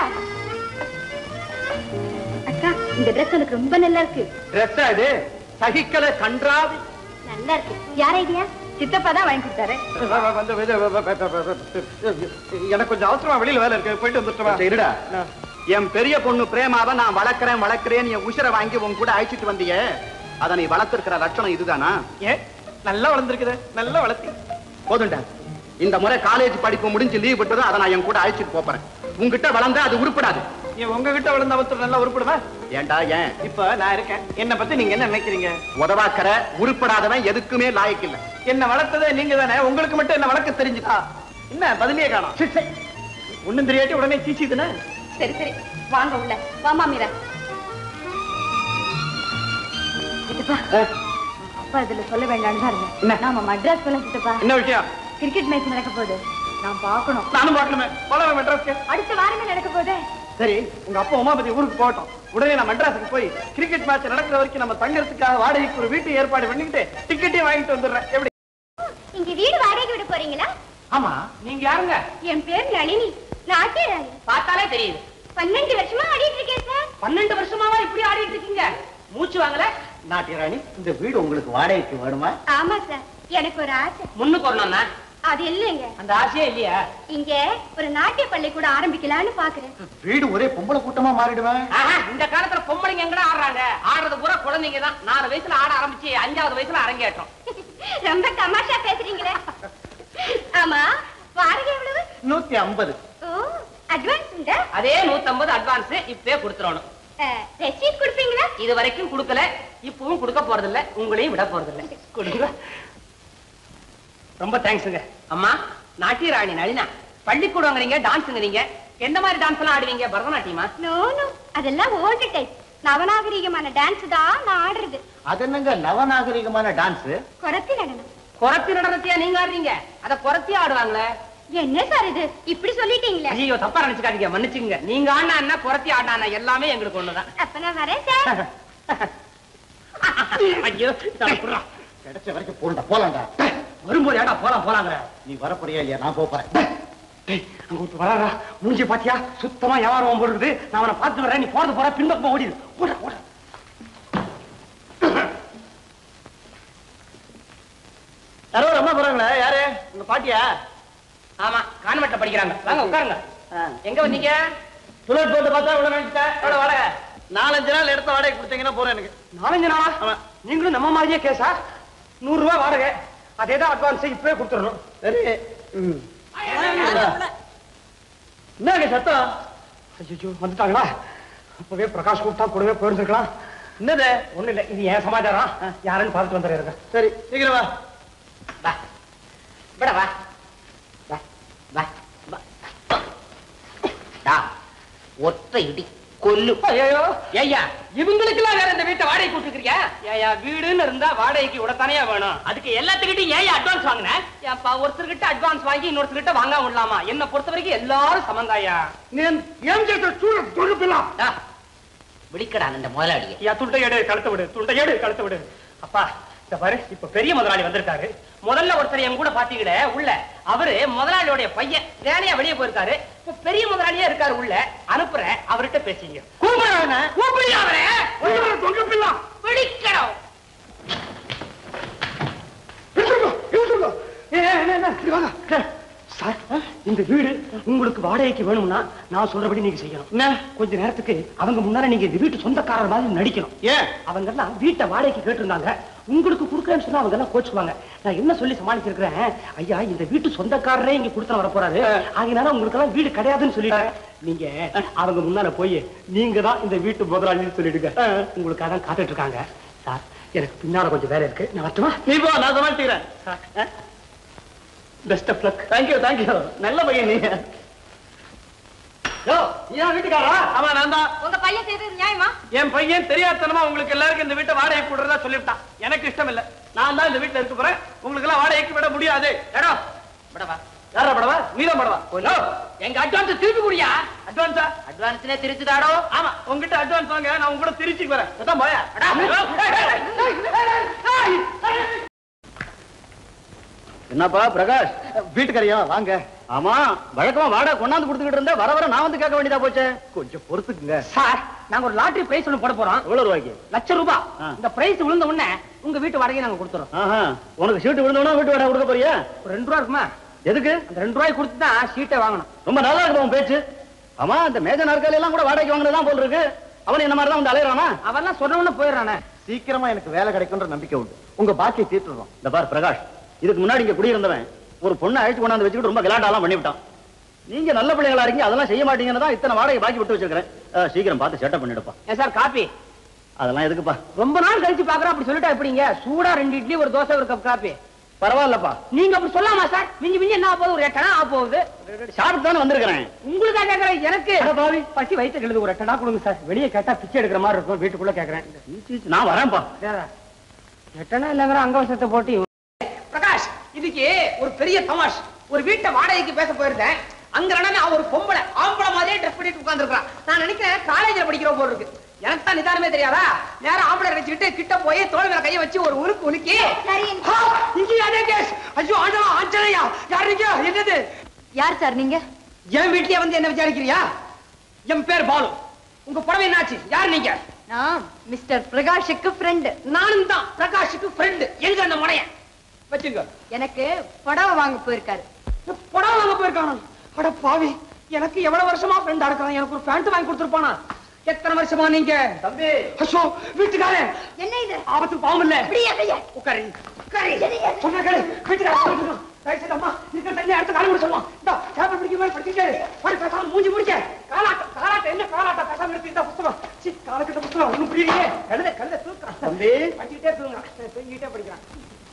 அக்கா இந்த ட்ரெஸ் உனக்கு ரொம்ப நல்லா இருக்கு ட்ரெஸ்ஸா இது சகிக்கல கன்றாவி நல்லா இருக்கு யார் ஐடியா சித்தப்பா தான் வாங்கி கொடுத்தாரு வந்து இது, வ- வ- வ- வ- வ- எனக்கு கொஞ்சம் அவசரமா வெளியில வேலை இருக்கு போயிட்டு வந்துட்டுமா கொஞ்சம் இருடா என் பெரிய பொண்ணு பிரேமாவை நான் வளர்க்கறேன் வளர்க்கறேன் என் உசுரை வாங்கி உன் கூட அழைச்சிட்டு வந்தியே அதை நீ வளர்த்திருக்கிற லட்சணம் இதுதானா ஏன் நல்லா வளர்ந்துருக்குது நல்லா வளர்த்தி போதும்டா இந்த முறை காலேஜ் படிப்பு முடிஞ்சு லீவ் விட்டதும் அதை நான் என் கூட அழைச்சிட்டு போறேன் உங்ககிட்ட வளர்ந்தா அது உருப்படாது நீ உங்ககிட்ட வளர்ந்த அவசரம் நல்லா உருப்படுவா ஏண்டா ஏன் இப்ப நான் இருக்கேன் என்ன பத்தி நீங்க என்ன நினைக்கிறீங்க உதவாக்கற உருப்படாதவன் எதுக்குமே லாயக்கு இல்ல என்ன வளர்த்ததே நீங்க தானே உங்களுக்கு மட்டும் என்ன வளர்க்க தெரிஞ்சுதா என்ன பதிலே காணோம் ஒண்ணும் தெரியாட்டி உடனே சீச்சிதுன்னு சரி சரி வாங்க உள்ள வாமா மீரா சித்தப்பா அப்பா இதுல சொல்ல வேண்டாம்னு தான் இருந்தேன் நாம மட்ராஸ் போல சித்தப்பா என்ன விஷயம் கிரிக்கெட் மேட்ச் நடக்க போகுது நான் பார்க்கணும் நானும் பார்க்கணுமே போலாம் மெட்ராஸ்க்கு அடுத்த வாரமே நடக்க போகுது சரி உங்க அப்பா உமாபதி ஊருக்கு போகட்டும் உடனே நான் மெட்ராஸுக்கு போய் கிரிக்கெட் மேட்ச் நடக்கிற வரைக்கும் நம்ம தங்கறதுக்காக வாடகைக்கு ஒரு வீட்டு ஏற்பாடு பண்ணிக்கிட்டு டிக்கெட்டையும் வாங்கிட்டு வந்துடுறேன் எப்படி இங்க வீடு வாடகைக்கு விட போறீங்களா ஆமா நீங்க யாருங்க என் பேர் நளினி நாட்டியராணி பார்த்தாலே தெரியுது பன்னெண்டு வருஷமா ஆடிட்டு இருக்கேன் சார் பன்னெண்டு வருஷமாவா இப்படி ஆடிட்டு இருக்கீங்க மூச்சு வாங்கல நாட்டியராணி இந்த வீடு உங்களுக்கு வாடகைக்கு வேணுமா ஆமா சார் எனக்கு ஒரு ஆசை முன்னுக்கு வரணும்னா அது இல்லைங்க அந்த ஆசையே இல்லையா இங்க ஒரு நாட்டிய பள்ளிக்கூட ஆரம்பிக்கலாம்னு பாக்குறேன் வீடு ஒரே பொம்பளை கூட்டமா மாறிடுவேன் ஆஹா, இந்த காலத்துல பொம்பளைங்க எங்கடா ஆடுறாங்க ஆடுறது பூரா குழந்தைங்க தான் நாலு வயசுல ஆட ஆரம்பிச்சு அஞ்சாவது வயசுல அரங்கேற்றம் ரொம்ப தமாஷா பேசுறீங்களே ஆமா வாடகை எவ்வளவு நூத்தி ஐம்பது ஓ அட்வான்ஸ் உண்டா அதே நூத்தம்பது அட்வான்ஸ் இப்பவே கொடுத்துறணும் ரெசீட் கொடுப்பீங்களா இது வரைக்கும் கொடுக்கல இப்பவும் கொடுக்க போறது இல்ல உங்களையும் விட போறது இல்ல கொடுங்க ரொம்ப தேங்க்ஸுங்க அம்மா நாட்டிய ராணி நளினா பள்ளிக்கூடங்கிறீங்க டான்ஸுங்கிறீங்க எந்த மாதிரி டான்ஸ் எல்லாம் ஆடுவீங்க பரதநாட்டியமா நோ நோ அதெல்லாம் ஓல்டு டைப் நவநாகரிகமான டான்ஸ் தான் நான் ஆடுறது அது என்னங்க நவநாகரிகமான டான்ஸ் குரத்தி நடனம் குறத்தி நடனத்தையா நீங்க ஆடுறீங்க அத குறத்தி ஆடுவாங்களே என்ன சார் இது இப்படி சொல்லிட்டீங்களே ஐயோ தப்பா நினைச்சுக்காதீங்க மன்னிச்சுங்க நீங்க ஆடினா என்ன குறத்தி ஆடினா எல்லாமே எங்களுக்கு ஒண்ணுதான் அப்ப நான் வரேன் சார் ஐயோ தப்புறா. கிடைச்ச வரைக்கும் போண்டா போலாம்டா வரும்போது ஏடா போலாம் போலாங்க நீ வரப்போறியா இல்லையா நான் போறேன் டேய் அங்க ஒருத்தர் வராரா மூஞ்சி பாத்தியா சுத்தமா வியாபாரம் போடுறது நான் அவனை பார்த்து வரேன் நீ போறது போற பின்பக்கமா ஓடிடு ஓட ஓட யாரோ அம்மா போறாங்களே யாரு உங்க பாட்டியா ஆமா கான்வென்ட்ல படிக்கிறாங்க வாங்க உட்காருங்க எங்க வந்தீங்க புல்லட் போட்டு பார்த்தா இவ்வளவு நினைச்சிட்டேன் எவ்வளவு வாடகை நாலஞ்சு நாள் எடுத்த வாடகை கொடுத்தீங்கன்னா போறேன் எனக்கு நாலஞ்சு நாளா ஆமா. நீங்களும் நம்ம மாதிரியே கேஸா நூறு ரூபாய் வாடகை அதே தான் அட்வான்ஸ் இப்பவே கொடுத்துடணும் சரி என்னங்க சத்தம் ஐயோ வந்துட்டாங்களா அப்பவே பிரகாஷ் கூப்பிட்டா கூடவே போயிருந்துருக்கலாம் என்னது ஒண்ணு இல்ல இது என் சமாச்சாரம் யாருன்னு பார்த்துட்டு வந்துடுறேன் சரி சீக்கிரம் வா வா விட வா வா வா வா டா ஒற்றை இடி கொல்லு ஐயோ ஐயா இவங்களுக்கெல்லாம் வேற இந்த வீட்டை வாடகை கொடுத்துக்கிறியா ஏயா வீடுன்னு இருந்தா வாடகைக்கு விடத்தானே வேணும் அதுக்கு எல்லாத்துக்கிட்டையும் ஏன் அட்வான்ஸ் வாங்கின ஏன்பா ஒருத்தர்கிட்ட அட்வான்ஸ் வாங்கி இன்னொருத்தர்கிட்ட வாங்காம விடலாமா என்ன பொறுத்த வரைக்கும் எல்லாரும் சமந்தாயா నేను ఏం చేస్తావు చూడు చూడు పిల్ల விழிக்கடா அந்த முதலாளியை యా తుంట ఏడు కడత విడు తుంట ఏడు కడత విడు அப்பா இந்த பாரு இப்ப பெரிய முதலாளி வந்திருக்காரு முதல்ல ஒருத்தர் என் கூட பாத்தீங்களே உள்ள அவரு முதலாளியோட பையன் வேலையா வெளியே போயிருக்காரு இப்ப பெரிய முதலாளியா இருக்காரு உள்ள அனுப்புறேன் அவர்கிட்ட பேசிங்க கூப்பிடுறாங்க கூப்பிடுங்க அவரை தொங்க பிள்ளை பிடிக்கிறோம் சார் இந்த வீடு உங்களுக்கு வாடகைக்கு வேணும்னா நான் சொல்றபடி நீங்க செய்யணும் என்ன கொஞ்ச நேரத்துக்கு அவங்க முன்னால நீங்க இந்த வீட்டு சொந்தக்காரர் மாதிரி நடிக்கணும் ஏன் அவங்க எல்லாம் வீட்டை வாடகைக்கு கேட்டிருந்தாங்க உங்களுக்கு கொடுக்கறேன்னு சொன்னா அவங்க எல்லாம் கோச்சுவாங்க நான் என்ன சொல்லி சமாளிச்சிருக்கிறேன் ஐயா இந்த வீட்டு சொந்தக்காரரே இங்க கொடுத்து வர போறாரு அதனால உங்களுக்கு எல்லாம் வீடு கிடையாதுன்னு சொல்லிட்டேன் நீங்க அவங்க முன்னால போய் நீங்க தான் இந்த வீட்டு முதலாளின்னு சொல்லிடுங்க உங்களுக்கு அதான் காத்துட்டு இருக்காங்க சார் எனக்கு பின்னால கொஞ்சம் வேலை இருக்கு நான் வரட்டுமா நீ போ நான் சமாளிச்சுக்கிறேன் best of luck thank you thank you நல்ல பையன் நீ யோ ஏன் வீட்டுக்காரா ஆமா நான் தான் உங்க பையன் செய்தது நியாயமா என் பையன் தெரியாதனமா உங்களுக்கு எல்லாருக்கும் இந்த வீட்டை வாடகை போடுறதா சொல்லிவிட்டான் எனக்கு இஷ்டம் இல்ல நான் தான் இந்த வீட்டுல இருக்க போறேன் உங்களுக்கு எல்லாம் வாடகைக்கு விட முடியாது எடோ விடவா யாரா படவா நீதான் படவா ஹலோ எங்க அட்வான்ஸ் திருப்பி குடியா அட்வான்ஸா அட்வான்ஸ்னே திருச்சுதாடோ ஆமா உங்ககிட்ட அட்வான்ஸ் வாங்க நான் உங்க கூட திருச்சி வரேன் அதான் போயா என்னப்பா பிரகாஷ் வீட்டுக்காரியா வாங்க ஆமா வழக்கமா வாடகை கொண்டாந்து கொடுத்துக்கிட்டு இருந்தா வர வர நான் வந்து கேட்க வேண்டியதா போச்சே கொஞ்சம் பொறுத்துக்குங்க சார் நாங்க ஒரு லாட்டரி பிரைஸ் ஒண்ணு போட போறோம் எவ்வளவு ரூபாய்க்கு லட்சம் ரூபாய் ஆ. இந்த பிரைஸ் விழுந்த உடனே உங்க வீட்டு வாடகையை நாங்க கொடுத்துறோம் ஆஹா உனக்கு சீட்டு விழுந்தோன்னா வீட்டு வாடகை கொடுக்க போறியா ஒரு ரெண்டு ரூபா இருக்குமா எதுக்கு அந்த ரெண்டு ரூபாய் கொடுத்து தான் சீட்டை வாங்கணும் ரொம்ப நல்லா இருக்கு உன் பேச்சு ஆமா இந்த மேஜ நாற்காலி எல்லாம் கூட வாடகைக்கு வாங்கினதான் போல் இருக்கு அவன் என்ன மாதிரி தான் வந்து அலையறானா அவெல்லாம் சொன்ன உடனே போயிடுறானே சீக்கிரமா எனக்கு வேலை கிடைக்கும்ன்ற நம்பிக்கை உண்டு உங்க பாக்கியை தீர்த்துறோம் இந்த பார் பிரகாஷ் இதுக்கு முன்னாடி இங்க குடியிருந்தவன் ஒரு பொண்ணை அழைச்சு கொண்டாந்து வச்சுக்கிட்டு ரொம்ப கலாட்டாலாம் பண்ணிவிட்டான் நீங்க நல்ல பிள்ளைகளா இருக்கீங்க அதெல்லாம் செய்ய மாட்டீங்கன்னு தான் இத்தனை வாடகை பாக்கி விட்டு வச்சிருக்கிறேன் அஹ், சீக்கிரம் பார்த்து செட்டப் பண்ணிடுப்பா ஏன் சார் காப்பி அதெல்லாம் எதுக்குப்பா ரொம்ப நாள் கழிச்சு பாக்குறோம் அப்படி சொல்லிட்டா எப்படிங்க சூடா ரெண்டு இட்லி ஒரு தோசை ஒரு கப் காப்பி பரவாயில்லப்பா நீங்க அப்படி சொல்லாமா சார் மிஞ்சி மிஞ்சி என்ன ஆக போகுது ஒரு எட்டனா ஆக போகுது சாப்பிட்டு தானே வந்திருக்கிறேன் உங்களுக்கா கேக்குறேன் எனக்கு அட பாவி பசி வயிற்று எழுது ஒரு எட்டனா கொடுங்க சார் வெளியே கேட்டா பிச்சை எடுக்கிற மாதிரி இருக்கும் வீட்டுக்குள்ள கேக்குறேன் சீ, சீ, சீ, நான் வரேன்ப்பா எட்டனா இல்லங்கிற அங்கவசத்தை போட்டு பிரகாஷ் இதுக்கு ஒரு பெரிய தமாஷ் ஒரு வீட்டை வாடகைக்கு பேச போயிருந்தேன் அங்க நான் ஒரு பொம்பளை ஆம்பளை மாதிரியே ட்ரெஸ் பண்ணிட்டு உட்கார்ந்துருக்கான் நான் நினைக்கிறேன் காலேஜ்ல படிக்கிற போல இருக்கு எனக்கு தான் நிதானமே தெரியாதா நேரம் ஆம்பளை நினைச்சுக்கிட்டு கிட்ட போய் தோல் மேல கையை வச்சு ஒரு உலுக்கு உலுக்கி சரி. ஆ, இங்கே அதே கேஸ் ஐயோ ஆண்டவா ஆஞ்சனையா யார் நீங்க என்னது யார் சார் நீங்க என் வீட்லயே வந்து என்ன விசாரிக்கிறியா என் பேர் பாலு உங்க புடவை என்னாச்சு யார் நீங்க நான் மிஸ்டர் பிரகாஷுக்கு ஃப்ரெண்ட் நானும் தான் பிரகாஷுக்கு ஃப்ரெண்டு எங்க அந்த முனைய வச்சுங்க எனக்கு புடவை வாங்க போயிருக்காரு புடவை வாங்க போயிருக்கானா அட பாவி எனக்கு எவ்வளவு வருஷமா ஃப்ரெண்டா இருக்கான் எனக்கு ஒரு பேண்ட் வாங்கி கொடுத்துருப்பானா எத்தனை வருஷமா நீங்க தம்பி அஷோ வீட்டுக்காரன் என்ன இது ஆபத்துக்கு பாவம் இல்ல அப்படியே கையா உட்காரு உட்காரு சொன்னா கேளு வீட்டுக்காரன் தயவுசெய்து அம்மா இருக்கிற தண்ணி அடுத்த காலம் கூட சொல்லுவான் இந்த சேப்பை பிடிக்க மாதிரி படிச்சுட்டு படி பேசாம மூஞ்சி முடிக்க காலாட்டம் காலாட்டம் என்ன காலாட்டம் பேசாம இருக்கு இந்த புத்தகம் சி காலக்கிட்ட புத்தகம் ஒண்ணும் புரியலையே கழுத கழுத தூக்குறான் தம்பி படிச்சுக்கிட்டே தூங்குறான் தூங்கிட்டே படிக்கிறான்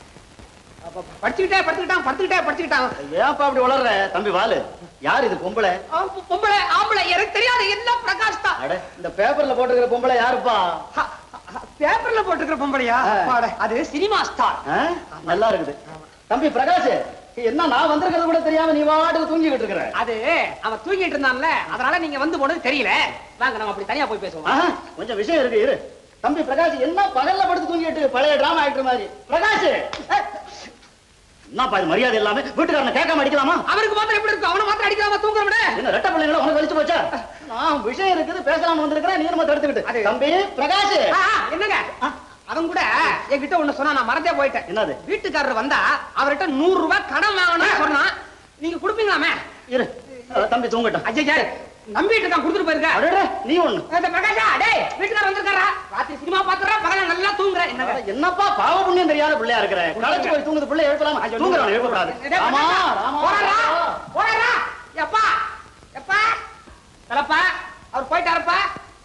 அப்ப படிச்சுக்கிட்டே படுத்துக்கிட்டான் படுத்துக்கிட்டே படிச்சுக்கிட்டான் ஏன்ப்பா அப்படி வளர்ற தம்பி வாலு யார் இது பொம்பளை ஆ, பொ- பொம்பளை ஆம்பளை எனக்கு தெரியாது எல்லாம் பிரகாஷ் தான் அட இந்த பேப்பர்ல போட்டுக்கிற பொம்பளை யாருப்பா ஹ, ஹ, பேப்பர்ல போட்டுக்கிற பொம்பளையா ஆ. அப்பாடே, அது சினிமா ஸ்டார் ஆ? நல்லா இருக்குது தம்பி பிரகாஷ் என்ன நான் வந்திருக்கிறது கூட தெரியாம நீ வாட்டுக்கு தூங்கிக்கிட்டு இருக்கிற அது அவன் தூங்கிட்டு இருந்தான்ல அதனால நீங்க வந்து போனது தெரியல வாங்க நம்ம அப்படி தனியா போய் பேசுவோம் ஆஹா, கொஞ்சம் விஷயம் இருக்கு இரு தம்பி பிரகாஷ் என்ன பகல்ல படுத்து தூங்கிட்டு பழைய டிராமா ஆக்டர் மாதிரி பிரகாஷ் ஏய், என்னப்பா இது மரியாதை இல்லாம வீட்டுக்காரனை கேட்காம அடிக்கலாமா அவருக்கு மாத்திரம் எப்படி இருக்கும் அவனை மாத்திரம் அடிக்காம தூங்குற விட என்ன ரெட்ட பிள்ளைங்கள உனக்கு வலிச்சு போச்சா நான் விஷயம் இருக்குது பேசலாம்னு வந்திருக்கிறேன் நீ நம்ம தடுத்துக்கிட்டு அது- தம்பி பிரகாஷ் ஆ, ஆ, என்னங்க அவன் கூட என்கிட்ட ஒண்ணு சொன்னா நான் மறந்தே போயிட்டேன் என்னது? வீட்டுக்காரர் வந்தா அவர்கிட்ட நூறு ரூபாய் கடன் வாங்கணும்னு சொன்னா நீங்க கொடுப்பீங்களாமே இரு அஹ், தம்பி தூங்கட்டும் அஜய் நம்பிட்டு தான் கொடுத்துட்டு போயிருக்க அடடே, நீ ஒண்ணு இந்த பிரகாஷா டேய் வீட்டுக்காரர் வந்திருக்காரா ராத்திரி சினிமா பாத்துறா பகல நல்லா தூங்குற என்னங்க அட, என்னப்பா பாவ புண்ணியம் தெரியாத பிள்ளையா இருக்கிற களைச்சு போய் தூங்குது பிள்ளை எழுப்பலாமா தூங்குறவன் எழுப்பக்கூடாது டேய், ராமா பிரகாஷா, ராமா போடா, போடா. எப்பா எப்பா தலப்பா அவர் போயிட்டாருப்பா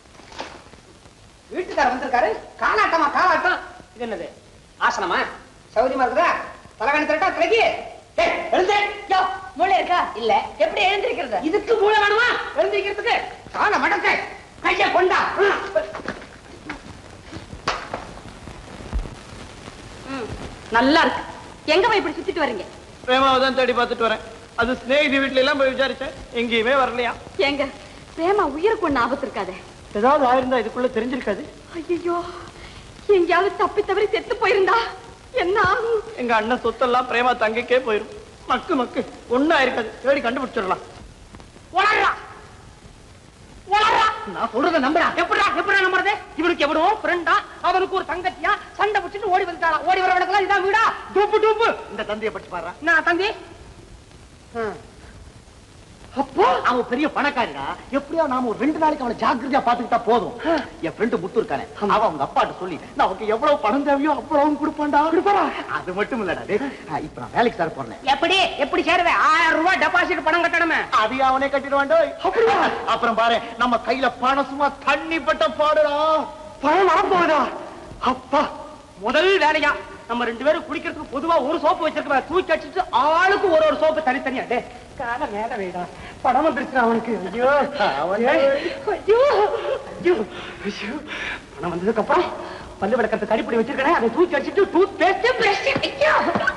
வீட்டுக்காரர் வந்திருக்காரு காலாட்டமா காலாட்டம் இது என்னது ஆசனமா சௌரியமா இருக்குதா தலகாணி திரட்டா திரைக்கு ஏய், எழுந்தே யோ மூளை இருக்கா இல்ல எப்படி எழுந்திருக்கிறது இதுக்கு மூளை வேணுமா எழுந்திருக்கிறதுக்கு காலை மடக்க கைய கொண்டா நல்லா இருக்கு எங்க போய் இப்படி சுத்திட்டு வர்றீங்க பிரேமாவை தான் தேடி பார்த்துட்டு வரேன் அது ஸ்நேகிதி வீட்ல எல்லாம் போய் விசாரிச்சேன் எங்கேயுமே வரலையா ஏங்க பிரேமா உயிருக்கு ஒண்ணு ஆபத்து இருக்காதே ஏதாவது ஆயிருந்தா இதுக்குள்ள தெரிஞ்சிருக்காது ஐயோ எங்கேயாவது தப்பி தவறி செத்து போயிருந்தா என்ன ஆகும் எங்க அண்ணன் சொத்தெல்லாம் பிரேமா தங்கைக்கே போயிரும் மக்கு மக்கு ஒண்ணா இருக்காது தேடி கண்டுபிடிச்சிடலாம் உளறா உளறா நான் சொல்றத நம்புறா எப்படிடா எப்படிடா நம்புறது இவனுக்கு எவனோ ஃப்ரெண்டா அவனுக்கு ஒரு தங்கச்சியா சண்டை பிடிச்சிட்டு ஓடி வந்துட்டாளா ஓடி வரவனுக்கு இதான் வீடா டூப்பு டூப்பு இந்த தந்தையை படிச்சு பாரு நான் தம்பி அப்போ அவன் பெரிய பணக்காரிடா எப்படியோ நாம ஒரு ரெண்டு நாளைக்கு அவனை ஜாக்கிரதையா பாத்துக்கிட்டா போதும் என் ஃப்ரெண்டு முத்து இருக்கானே அவன் அவங்க அப்பாட்ட சொல்லி நமக்கு எவ்வளவு பணம் தேவையோ அவ்வளவு கொடுப்பான்டா கொடுப்பாரா அது மட்டும் இல்லடா டேய். ஆ, இப்ப நான் வேலைக்கு சார் போறேன் எப்படி எப்படி சேருவேன் ஆயிரம் ரூபாய் டெபாசிட் பணம் கட்டணுமே அது அவனே கட்டிடுவாண்டோ அப்படியா அப்புறம் பாரு நம்ம கையில பணம் சும்மா தண்ணி பட்ட பாடுடா பணம் வரப்போகுதா அப்பா முதல் வேலையா நம்ம ரெண்டு பேரும் குடிக்கிறதுக்கு பொதுவா ஒரு சோப்பு வச்சிருக்கோம் தூக்கி அடிச்சுட்டு ஆளுக்கு ஒரு ஒரு சோப்பு தனித்தனியா டே கால மேல வைடா பணம் வந்துருச்சு அவனுக்கு ஐயோ அவனே. ஐயோ ஐயோ ஐயோ பணம் வந்ததுக்கு அப்புறம் பல்லு விளக்கத்தை கறிப்படி வச்சிருக்கேன் அதை தூக்கி அடிச்சிட்டு டூத் பேஸ்ட் பிரஷ் ஐயோ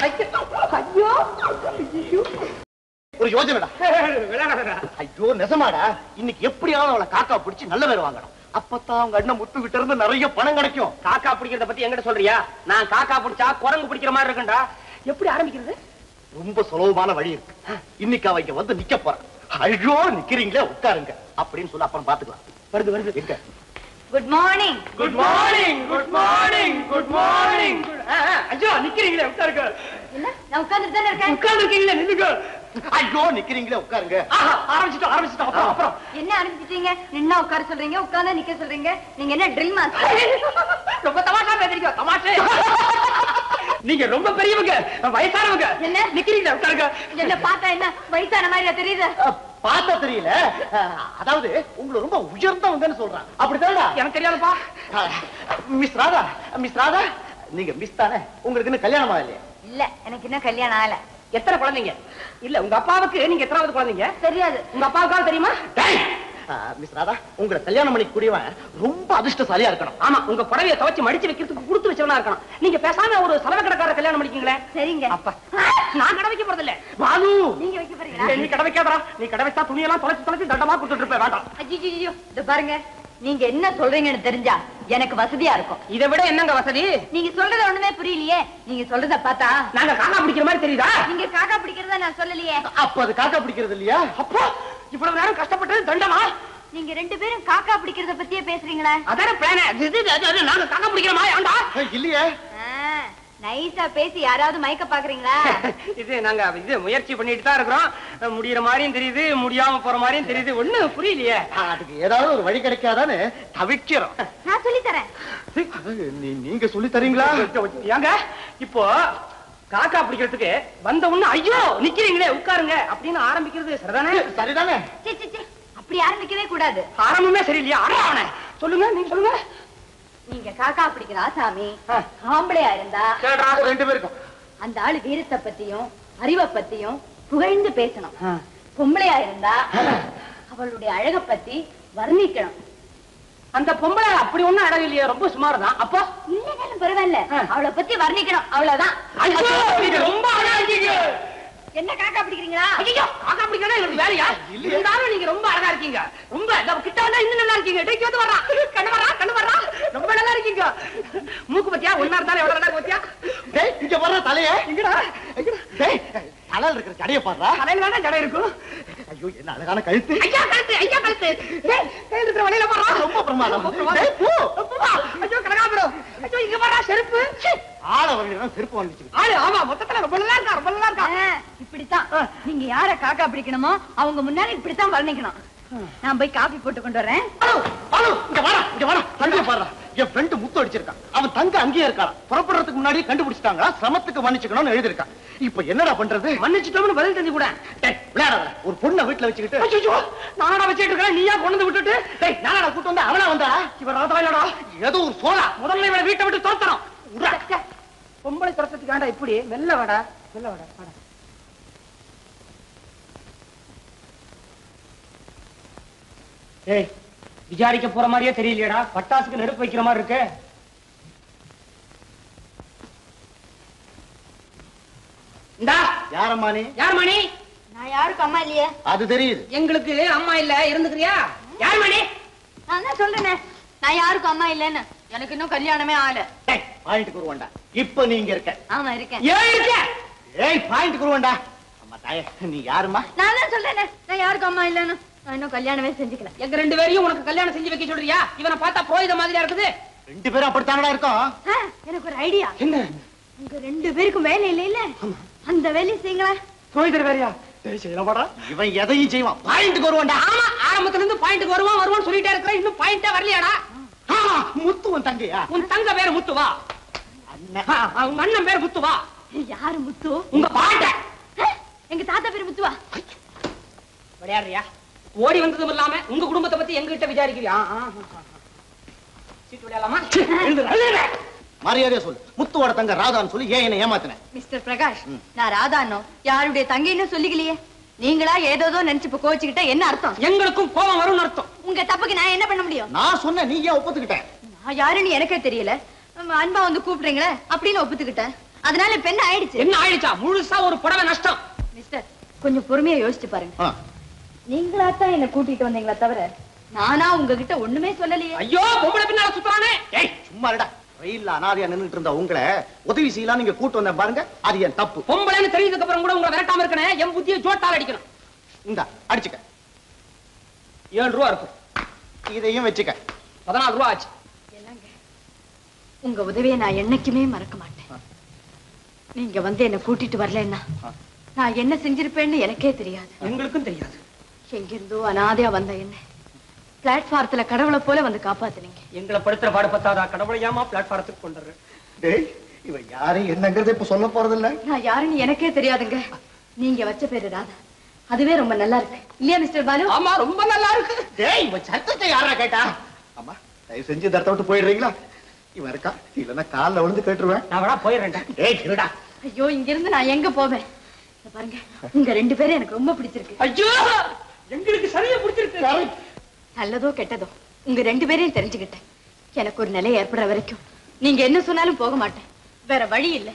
ஐயோ ஐயோ ஒரு யோஜனைடா விளையாடாதடா ஐயோ நெசமாடா இன்னைக்கு எப்படியாவது அவளை காக்கா பிடிச்சு நல்ல பேர் வாங்கணும் அப்பதான் அவங்க அண்ணன் முத்து கிட்ட இருந்து நிறைய பணம் கிடைக்கும் காக்கா பிடிக்கிறத பத்தி எங்கிட்ட சொல்றியா நான் காக்கா பிடிச்சா குரங்கு பிடிக்கிற மாதிரி இருக்குண்டா எப்படி ஆரம்பிக்கிறது ரொம்ப சுலபமான வழி இருக்கு இன்னைக்கு அவ இங்க வந்து நிக்க போறான் ஐயோ நிக்கிறீங்களே உட்காருங்க அப்படின்னு சொல்லி அப்புறம் பாத்துக்கலாம் வருது வருது எங்க good morning good morning good morning good morning ஐயோ நிக்கிறீங்களே உட்காருங்க என்ன நான் உட்கார்ந்துட்டு தானே இருக்கேன் உட்கார்ந்து இருக்கீங்களே நில்லுங்க ஐயோ நிக்கிறீங்களே உட்காருங்க ஆஹா, ஆரம்பிச்சிட்டோம் ஆரம்பிச்சிட்டோம் அப்புறம் அப்புறம் என்ன ஆரம்பிச்சிட்டீங்க நின்னா உட்கார சொல்றீங்க உட்கார்ந்தா நிக்க சொல்றீங்க நீங்க என்ன ட்ரில் மாஸ்டர் ரொம்ப தமாஷா பேசுறீங்க தமாஷே நீங்க ரொம்ப பெரியவங்க வயசானவங்க என்ன? நிக்கிறீங்களா உட்காருங்க என்ன பார்த்தா என்ன வயசான மாதிரி தெரியுது அஹ், பார்த்தா தெரியல அஹ், அதாவது உங்களை ரொம்ப உயர்ந்தவங்கன்னு சொல்றான் அப்படித்தானடா எனக்கு தெரியாதுப்பா அஹ், மிஸ் ராதா மிஸ் ராதா நீங்க மிஸ் தானே உங்களுக்கு இன்னும் கல்யாணம் ஆகலையா இல்ல எனக்கு இன்னும் கல்யாணம் ஆகல எத்தனை குழந்தைங்க இல்ல உங்க அப்பாவுக்கு நீங்க எத்தனாவது குழந்தைங்க தெரியாது உங்க அப்பாவுக்காவது தெரியுமா டேய்! அஹ், மிஸ் ராதா உங்களை கல்யாணம் பண்ணி கூடியவன் ரொம்ப அதிர்ஷ்டசாலியா இருக்கணும் ஆமா உங்க புடவைய துவச்சு மடிச்சு வைக்கிறதுக்கு கொடுத்து வச்சவனா இருக்கணும் நீங்க பேசாம ஒரு சலவை கடைக்கார கல்யாணம் பண்ணிக்கீங்களே சரிங்க அப்பா நான் கடை வைக்க போறது இல்ல பாலு நீங்க வைக்க போறீங்களா நீ கடை வைக்காதடா நீ கடை வச்சா துணியெல்லாம் தொலைச்சு தொலைச்சு தண்டமா கொடுத்துட்டு இருப்ப வேண்டாம் ஐயோ இத பாருங்க நீங்க என்ன சொல்றீங்கன்னு தெரிஞ்சா எனக்கு வசதியா இருக்கும் இதை விட என்னங்க வசதி நீங்க சொல்றது ஒண்ணுமே புரியலையே நீங்க சொல்றத பார்த்தா நாங்க காக்கா பிடிக்கிற மாதிரி தெரியுதா நீங்க காக்கா பிடிக்கிறதா நான் சொல்லலையே அப்ப அது காக்கா பிடிக்கிறது இல்லையா அப்போ இவ்வளவு நேரம் கஷ்டப்பட்டது தண்டமா நீங்க ரெண்டு பேரும் காக்கா பிடிக்கிறத பத்தியே பேசுறீங்களே அதான பிளான நாங்க காக்கா பிடிக்கிறோமா ஏன்டா அஹ், இல்லையே ஆ, நைஸா பேசி யாராவது மயக்க பாக்குறீங்களா இது நாங்க இது முயற்சி பண்ணிட்டு தான் இருக்கிறோம் முடியற மாதிரியும் தெரியுது முடியாம போற மாதிரியும் தெரியுது ஒண்ணு புரியலையே அஹ், அதுக்கு ஏதாவது ஒரு வழி கிடைக்காதான்னு தவிக்கிறோம் நான் சொல்லி தரேன் நீ- நீங்க சொல்லி தரீங்களா ஏங்க இப்போ காக்கா பிடிக்கிறதுக்கு வந்த உடனே ஐயோ நிக்கிறீங்களே உட்காருங்க அப்படின்னு ஆரம்பிக்கிறது சரிதானே சரிதானே சி, சி, சி. அப்படி ஆரம்பிக்கவே கூடாது ஆரம்பமே சரியில்லையா ஆறாவனே சொல்லுங்க நீங்க சொல்லுங்க நீங்க காக்கா பிடிக்கிற ஆசாமி ஆ. ஆம்பளையா இருந்தா கேடுறா ரெண்டு பேருக்கும் அந்த ஆளு வீரத்தை பத்தியும் அறிவை பத்தியும் புகழ்ந்து பேசணும் பொம்பளையா இருந்தா அவளுடைய அழக பத்தி வர்ணிக்கணும் அந்த பொம்பளை அப்படி ஒண்ணும் அழகு இல்லையே ரொம்ப சுமார் தான் அப்போ இல்லைனாலும் பரவாயில்ல ஆ. அவளை பத்தி வர்ணிக்கணும் அவ்வளவுதான் ஐயோ நீங்க ரொம்ப அழகா இருக்கீங்க என்ன காக்கா பிடிக்கிறீங்களா ஐயோ காக்கா பிடிக்கணும் எங்களுக்கு வேலையா இருந்தாலும் நீங்க ரொம்ப அழகா இருக்கீங்க ரொம்ப நம்ம கிட்ட வந்தா இன்னும் நல்லா இருக்கீங்க டேய் வந்து வர்றான் கண்ணு வர்றான் கண்ணு வர்றான் ரொம்ப நல்லா இருக்கீங்க மூக்கு பத்தியா ஒன்னா இருந்தாலும் எவ்வளவு நல்லா இருக்கு பத்தியா டேய் இங்க வர்ற தலையே எங்கடா டேய் தலையில இருக்கிற கடைய பாடுறா தலையில வேணா ஜடை இருக்கும் ஐயோ என்ன அழகான கழுத்து ஐயா கழுத்து ஐயா கழுத்து டேய் கையில இருக்கிற வலையில போடுறான் ரொம்ப பிரமாதம் ரொம்ப பிரமாதம். டேய், போ. அப்பா, ஐயோ கனகாபுரம் ஐயோ இங்க வர்றா செருப்பு ச்சீ. ஆள வகையில செருப்பு வந்துச்சு ஆளு ஆமா மொத்தத்துல ரொம்ப நல்லா இருக்கா ரொம்ப நல்லா இருக்கா ஆ, இப்படித்தான் நீங்க யார காக்கா பிடிக்கணுமோ அவங்க முன்னால இப்படித்தான் வர்ணிக்கணும் நான் போய் காபி போட்டு கொண்டு வரேன் பாலு, பாலு, இங்க வாடா, இங்க வாடா, தம்பியை பாருடா. என் friend முத்து அடிச்சிருக்கான். அவன் தங்க அங்கேயே இருக்கான். புறப்படுறதுக்கு முன்னாடியே கண்டுபிடிச்சிட்டாங்களா? சிரமத்துக்கு மன்னிச்சுக்கணும்னு எழுதியிருக்கான். இப்ப என்னடா பண்றது? மன்னிச்சுட்டோம்னு பதில் தெரிஞ்சு கூட டேய், விளையாடாத. ஒரு பொண்ணை வீட்டுல வச்சுக்கிட்டு ஐயோ நானா வச்சிட்டு இருக்கேன் நீயா கொண்டு வந்து விட்டுட்டு டேய், நானா கூட்டு வந்தா அவனா வந்தா இவன் ராதா இல்லடா ஏதோ ஒரு சோழா முதல்ல இவனை வீட்டை விட்டு தோத்தணும் பொம்பளை துரத்துக்கு வேண்டாம் இப்படி மெல்ல வாடா மெல்ல வாடா வாடா ஏய் விசாரிக்க போற மாதிரியே தெரியலையேடா பட்டாசுக்கு நெருப்பு வைக்கிற மாதிரி இருக்கு இந்தா யாரம்மா நீ யார் மணி நான் யாருக்கும் அம்மா இல்லையே அது தெரியுது எங்களுக்கு அம்மா இல்ல இருந்துக்கிறியா யார் மணி நான் தான் சொல்றேனே நான் யாருக்கும் அம்மா இல்லைன்னு எனக்கு இன்னும் கல்யாணமே ஆகல டேய், பாயிண்ட்டுக்கு வருவான்டா இப்ப நீங்க இருக்க ஆமா இருக்கேன் ஏன் இருக்க ஏய் பாயிண்ட் குருவண்டா அம்மா தாயே நீ யாரும்மா நான் தான் சொல்றேனே நான் யாருக்கும் அம்மா இல்லைன்னு நான் இன்னும் கல்யாணமே செஞ்சுக்கல எங்க ரெண்டு பேரையும் உனக்கு கல்யாணம் செஞ்சு வைக்க சொல்றியா இவனை பார்த்தா புரோகித மாதிரியா இருக்குது ரெண்டு பேரும் அப்படித்தானடா இருக்கோம் ஆ, எனக்கு ஒரு ஐடியா என்ன உங்க ரெண்டு பேருக்கும் வேலை இல்ல இல்ல அந்த வேலையை செய்யுங்களேன் போயிட்டு வேறையா சரி செய்யலாம் பாடா இவன் எதையும் செய்வான் பாயிண்ட் வருவான்டா ஆமா ஆரம்பத்துல இருந்து பாயிண்ட்க்கு வருவான் வருவான் சொல்லிட்டே இருக்கிற இன்னும் பாயிண்டே வரலையாடா ஆமா முத்துவன் தங்கையா உன் தங்க பேரு முத்துவா அண்ணன் ஆ, ஆ, உங்க அண்ணன் பேரு முத்துவா யாரு முத்து உங்க பாட்ட ஆ, எங்க தாத்தா பேரு முத்துவா விளையாடுறியா ஓடி வந்ததும் இல்லாம உங்க குடும்பத்தை பத்தி எங்ககிட்ட விசாரிக்கிறியா ஆ, ஆ, ஆ, ஆ. சீட்டு விளையாடலாமா எழுந்துரு, எழுந்துரு. மரியாதையா சொல்லு முத்துவோட தங்க ராதான்னு சொல்லி ஏன் என்ன ஏமாத்தின மிஸ்டர் பிரகாஷ் நான் ராதானோ யாருடைய தங்கைன்னு சொல்லிக்கலையே நீங்களா ஏதோதோ நினைச்சு இப்ப கோச்சுக்கிட்ட என்ன அர்த்தம் எங்களுக்கும் கோபம் வரும்னு அர்த்தம் உங்க தப்புக்கு நான் என்ன பண்ண முடியும் நான் சொன்ன நீ ஏன் ஒப்புத்துக்கிட்ட நான் யாருன்னு எனக்கே தெரியல உம், அன்பா வந்து கூப்பிடுறீங்களே அப்படின்னு ஒப்புத்துக்கிட்டேன் அதனால இப்ப என்ன ஆயிடுச்சு என்ன ஆயிடுச்சா முழுசா ஒரு புடவை நஷ்டம் மிஸ்டர் கொஞ்சம் பொறுமையா யோசிச்சு பாருங்க ஆ, நீங்களா தான் என்ன கூட்டிட்டு வந்தீங்களா தவிர நானா உங்ககிட்ட ஒண்ணுமே சொல்லலையே ஐயோ பொம்பளை பின்னால சுத்துறானே ஏய் சும்மா இருடா ரயில்ல அனாதையா நின்னுட்டு இருந்த உங்களை உதவி செய்யலாம் நீங்க கூட்டு வந்த பாருங்க அது என் தப்பு பொம்பளைன்னு தெரிஞ்சதுக்கு அப்புறம் கூட உங்களை விரட்டாம இருக்கணும் என் புத்தியை ஜோட்டால் அடிக்கணும் இந்தா அடிச்சுக்க ஏழு ரூபா இருக்கும் இதையும் வச்சுக்க பதினாலு ரூபா ஆச்சு என்னங்க உங்க உதவியை நான் என்னைக்குமே மறக்க மாட்டேன் நீங்க வந்து என்ன கூட்டிட்டு வரலன்னா நான் என்ன செஞ்சிருப்பேன்னு எனக்கே தெரியாது எங்களுக்கும் தெரியாது எங்கிருந்தோ அனாதையா வந்த என்ன பிளாட்ஃபாரத்துல கடவுளை போல வந்து காப்பாத்துனீங்க எங்களை படுத்துற பாடு பத்தாதா கடவுளை ஏமா பிளாட்பாரத்துக்கு கொண்டுரு டேய் இவன் யாரு என்னங்கறத இப்ப சொல்ல போறதில்ல நான் யாருன்னு எனக்கே தெரியாதுங்க நீங்க வச்ச பேரு ராதா அதுவே ரொம்ப நல்லா இருக்கு இல்லையா மிஸ்டர் பாலு ஆமா ரொம்ப நல்லா இருக்கு டேய் இவன் சத்தத்தை யாரா கேட்டா அம்மா தயவு செஞ்சு இந்த இடத்த விட்டு போயிடுறீங்களா இவன் இருக்கா இல்லன்னா கால்ல விழுந்து கேட்டுருவேன் நான் வேணா போயிடுறேன்டா டேய் திருடா ஐயோ இங்க இருந்து நான் எங்க போவேன் இத பாருங்க உங்க ரெண்டு பேரும் எனக்கு ரொம்ப பிடிச்சிருக்கு ஐயோ எங்களுக்கு சரியா பிடிச்சிருக்கு நல்லதோ கெட்டதோ உங்க ரெண்டு பேரையும் தெரிஞ்சுக்கிட்டேன் எனக்கு ஒரு நிலை ஏற்படுற வரைக்கும் நீங்க என்ன சொன்னாலும் போக மாட்டேன் வேற வழி இல்ல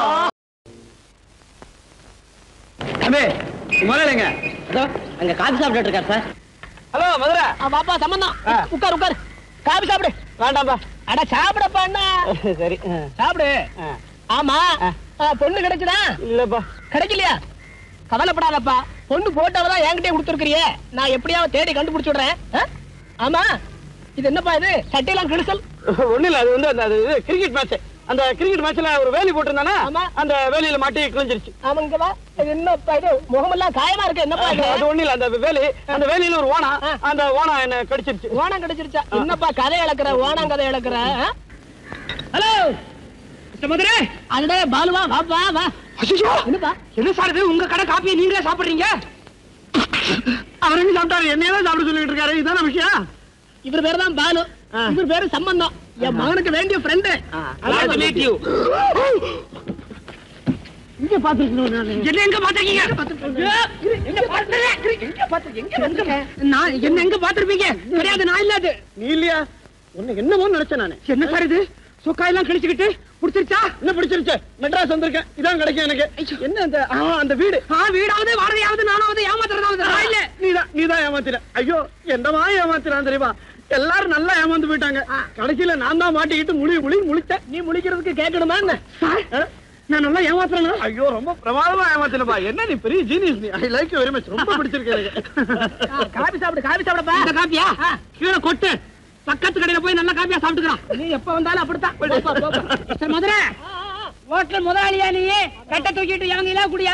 தம்பி முதலைங்க அங்க காபி சாப்பிட்டு இருக்காரு சார் ஹலோ மதுரை பாப்பா சம்பந்தம் ஆ. உட்கார் உட்கார் காபி சாப்பிடு வேண்டாம்பா அட சாப்பிடப்பா அண்ணா சரி சாப்பிடு ஆமா ஆ. ஆ, பொண்ணு கிடைச்சுதா இல்லப்பா கிடைக்கலையா கவலைப்படாதப்பா பொண்ணு போட்டோவதான் என்கிட்டயே கொடுத்துருக்கிறியே நான் எப்படியாவது தேடி கண்டுபிடிச்சு விடுறேன் ஆ? ஆமா இது என்னப்பா இது சட்டையெல்லாம் கிழிசல் ஒண்ணு இல்ல அது வந்து அந்த அது இது கிரிக்கெட் மேட்ச் அந்த கிரிக்கெட் மேட்ச்ல ஒரு வேலி போட்டிருந்தானா ஆமா. அந்த வேலியில மாட்டி கிழிஞ்சிருச்சு ஆமாங்க வா இது என்னப்பா இது முகமெல்லாம் காயமா இருக்கு என்னப்பா இது அது ஒண்ணு இல்ல அந்த வேலி அந்த வேலியில ஒரு ஓனா ஆ. அந்த ஓனா என்ன கடிச்சிருச்சு ஓணம் கிடைச்சிருச்சா என்னப்பா கதை இழக்கிற ஓணம் கதை இழக்கிற ஹலோ மிஸ்டர் மதுரை அடடே பாலுவா வாப்பா வா ஐயோ என்னப்பா என்ன சார் இது உங்க கடை காப்பியை நீங்களே சாப்பிடுறீங்க அவர் என்ன சாப்பிட்டாரு என்னையதான் சாப்பிட சொல்லிட்டு இருக்காரு இதான விஷயம் இவர் பேரு தான் பாலு ஆ. இவர் பேரு சம்பந்தம் என் மகனுக்கு வேண்டிய friend Glad to meet you. இங்க பாத்துருக்கணும் நான் என்ன எங்க பாத்திருக்கீங்க எங்க பாத்துருக்கேன் எங்க பாத்துருக்கேன் எங்க நான் என்ன எங்க பாத்துருப்பீங்க கிடையாது நான் இல்லாது நீ இல்லையா உன்னை என்னமோ நினைச்சேன் நானு என்ன சார் இது சொக்காயெல்லாம் கிழிச்சுக்கிட்டு புடிச்சிருச்சா என்ன பிடிச்சிருச்சு மெட்ராஸ் வந்திருக்கேன் இதான் கிடைக்கும் எனக்கு என்ன அந்த ஆ, அந்த வீடு ஆ வீடாவது வாடகையாவது நானாவது ஏமாத்துறதாவது நான் இல்ல நீதான் நீதான் ஏமாத்தின ஐயோ என்னமா ஏமாத்தினான் தெரியுமா எல்லாரும் நல்லா ஏமாந்து போயிட்டாங்க கடைசியில நான் தான் மாட்டிக்கிட்டு முழி முழி முழிச்சேன் நீ முழிக்கிறதுக்கு கேட்கணுமா என்ன ஆ? நான் நல்லா ஏமாத்துறேனா ஐயோ ரொம்ப பிரமாதமா ஏமாத்தினப்பா என்ன நீ பெரிய ஜீனியஸ் நீ I like you very much ரொம்ப பிடிச்சிருக்கு எனக்கு காபி சாப்பிடு காபி சாப்பிடப்பா இந்த காப்பியா கீழே கொட்டு பக்கத்து கடையில போய் நல்லா காப்பியா சாப்பிட்டுக்கிறான் நீ எப்ப வந்தாலும் அப்படித்தான் போப்பா, போப்பா. சார் மதுரை ஹோட்டல் முதலாளியா நீ கட்ட தூக்கிட்டு இறங்கில குடியா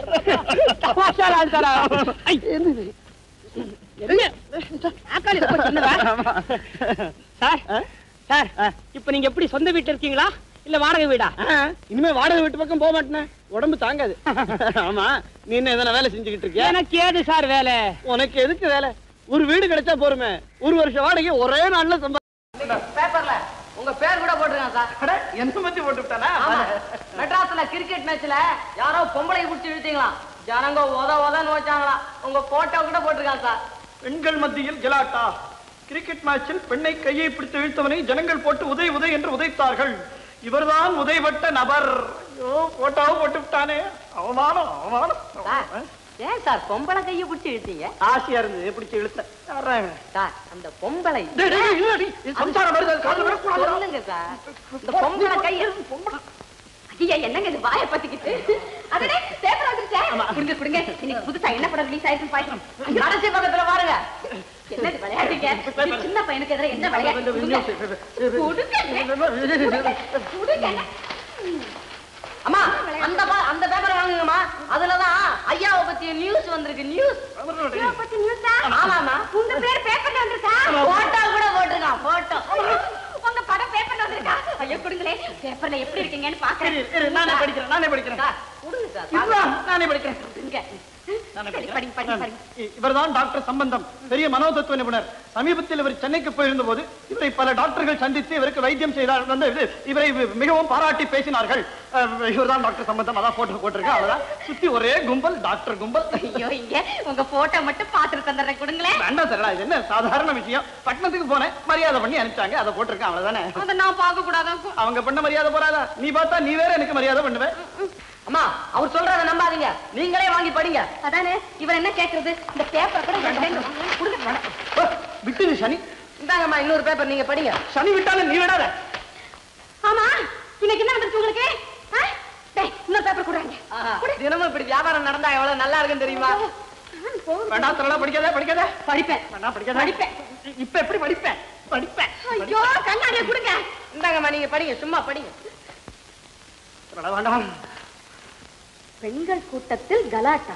ஐ, என்ன? ஆக்காளி ரொம்ப சின்னதா? சார் சார் இப்ப நீங்க எப்படி சொந்த வீட்டுல இருக்கீங்களா இல்ல வாடகை வீடா ஆ, இனிமே வாடகை வீட்டு பக்கம் போக மாட்டேனே உடம்பு தாங்காது ஆமா நீ என்ன எதனா வேலை செஞ்சுக்கிட்டு இருக்கியா எனக்கு ஏது சார் வேலை உனக்கு எதுக்கு வேலை ஒரு வீடு கிடைச்சா போருமே ஒரு வருஷம் வாடகை ஒரே நாள்ல சம்பா பேப்பர்ல உங்க பேர் கூட போட்டிருக்கான் சார் என்ன பத்தி போட்டு விட்டானா ஆமா மெட்ராஸ்ல கிரிக்கெட் மேட்ச்ல யாரோ பொம்பளை குடிச்சு இழுத்தீங்களாம் ஜனங்க உத உதன்னு வச்சாங்களாம் உங்க போட்டோ கூட போட்டிருக்கான் சார் பெண்கள் மத்தியில் கெலாட்டா கிரிக்கெட் மேட்சில் பெண்ணை கையை பிடித்து இழுத்தவனை ஜனங்கள் போட்டு உதை உதை என்று உதைத்தார்கள் இவர்தான் உதைபட்ட நபர் ஐயோ போட்டோவும் போட்டு விட்டானே அவமானம் அவமானம் சார் ஏன் சார் பொம்பளை கையை பிடிச்சு இழுத்தீங்க ஆசையா இருந்தது பிடிச்சு இழுத்தேன் யார்றா இவன்? சார் அந்த பொம்பளை டேய், டேய், இல்லடி, இது சம்சாரம் வருது, அது காதுல விழக்கூடாது. சொல்லுங்க சார் இந்த பொம்பளை கையை ஐயா என்னங்க இது வாயை பத்திக்கிட்டு அதனே பேப்பர் வந்துருச்சே குடுங்க குடுங்க இன்னைக்கு புதுசா என்ன படம் ரிலீஸ் ஆயிருக்கு பாக்கிறோம் கடைசி பக்கத்துல பாருங்க என்னது விளையாடுங்க இது சின்ன பையனுக்கு எதிராக என்ன விளையாட்டு கொடுங்க கொடுங்க அம்மா அந்த பா- அந்த பேப்பரை வாங்குங்கம்மா அதுலதான் ஐயாவை பத்தி நியூஸ் வந்திருக்கு நியூஸ் இவரை பத்தி நியூஸா ஆமாமா உங்க பேர் பேப்பர்ல வந்திருக்கா போட்டோ கூட போட்டிருக்கான் போட்டோ உங்க படம் பேப்பர்ல வந்திருக்கா ஐயோ கொடுங்களே பேப்பர்ல எப்படி இருக்கீங்கன்னு பாக்குறேன் இரு, இரு, நானே படிக்கிறேன் நானே படிக்கிறேன் கொடுங்க சார் இதுதான், நானே படிக்கிறேன் கொடுங்க. நானே சரி, படிங்க படிங்க படிங்க இ- இவர்தான் டாக்டர் சம்பந்தம் பெரிய மனோதத்துவ நிபுணர் சமீபத்தில் இவர் சென்னைக்கு போயிருந்த போது இவரை பல டாக்டர்கள் சந்தித்து இவருக்கு வைத்தியம் செய்தார் வந்து இது- இவரை வி- மிகவும் பாராட்டி பேசினார்கள் அஹ், இவர்தான் டாக்டர் சம்பந்தம் அதான் போட்டோ போட்டிருக்கேன் அவ்வளவுதான் சுத்தி ஒரே கும்பல் டாக்டர் கும்பல் ஐயோ இங்க உங்க போட்டோ மட்டும் பாத்துட்டு தந்துடுறேன் கொடுங்களேன் வேண்டாம் சார் இது என்ன சாதாரண விஷயம் பட்டணத்துக்கு போனேன் மரியாதை பண்ணி அனுப்பிச்சாங்க அதை போட்டிருக்கேன் அவ்வளவுதானே அதை நான் பார்க்க கூடாதான் அவங்க பண்ண மரியாதை போறாதா நீ பார்த்தா நீ வேற எனக்கு மரியாதை பண்ணுவேன் அம்மா அவர் சொல்றத நம்பாதீங்க நீங்களே வாங்கி படிங்க அதானே இவர் என்ன கேக்குறது இந்த பேப்பர் கூட ரெண்டு ரெண்டு வாங்க. கொடுங்க ஓ, விட்டுது சனி இந்தாங்கம்மா இன்னொரு பேப்பர் நீங்க படிங்க சனி விட்டாலும் நீ விடாத ஆமா இன்னைக்கு என்ன வந்துருச்சு உங்களுக்கு ஆ? டேய், இன்னொரு பேப்பர் கொடுறாங்க ஆஹா, தினமும் இப்படி வியாபாரம் நடந்தா எவ்வளவு நல்லா இருக்குன்னு தெரியுமா வேண்டாம் தரலாம் படிக்காத படிக்காத படிப்பேன் வேண்டாம் படிக்காத படிப்பேன். இ- இப்ப எப்படி படிப்பேன் படிப்பேன் ஐயோ கண்ணாடியை கொடுங்க இந்தாங்கம்மா நீங்க படிங்க சும்மா படிங்க வேண்டாம், வேண்டாம் பெண்கள் கூட்டத்தில் கலாட்டா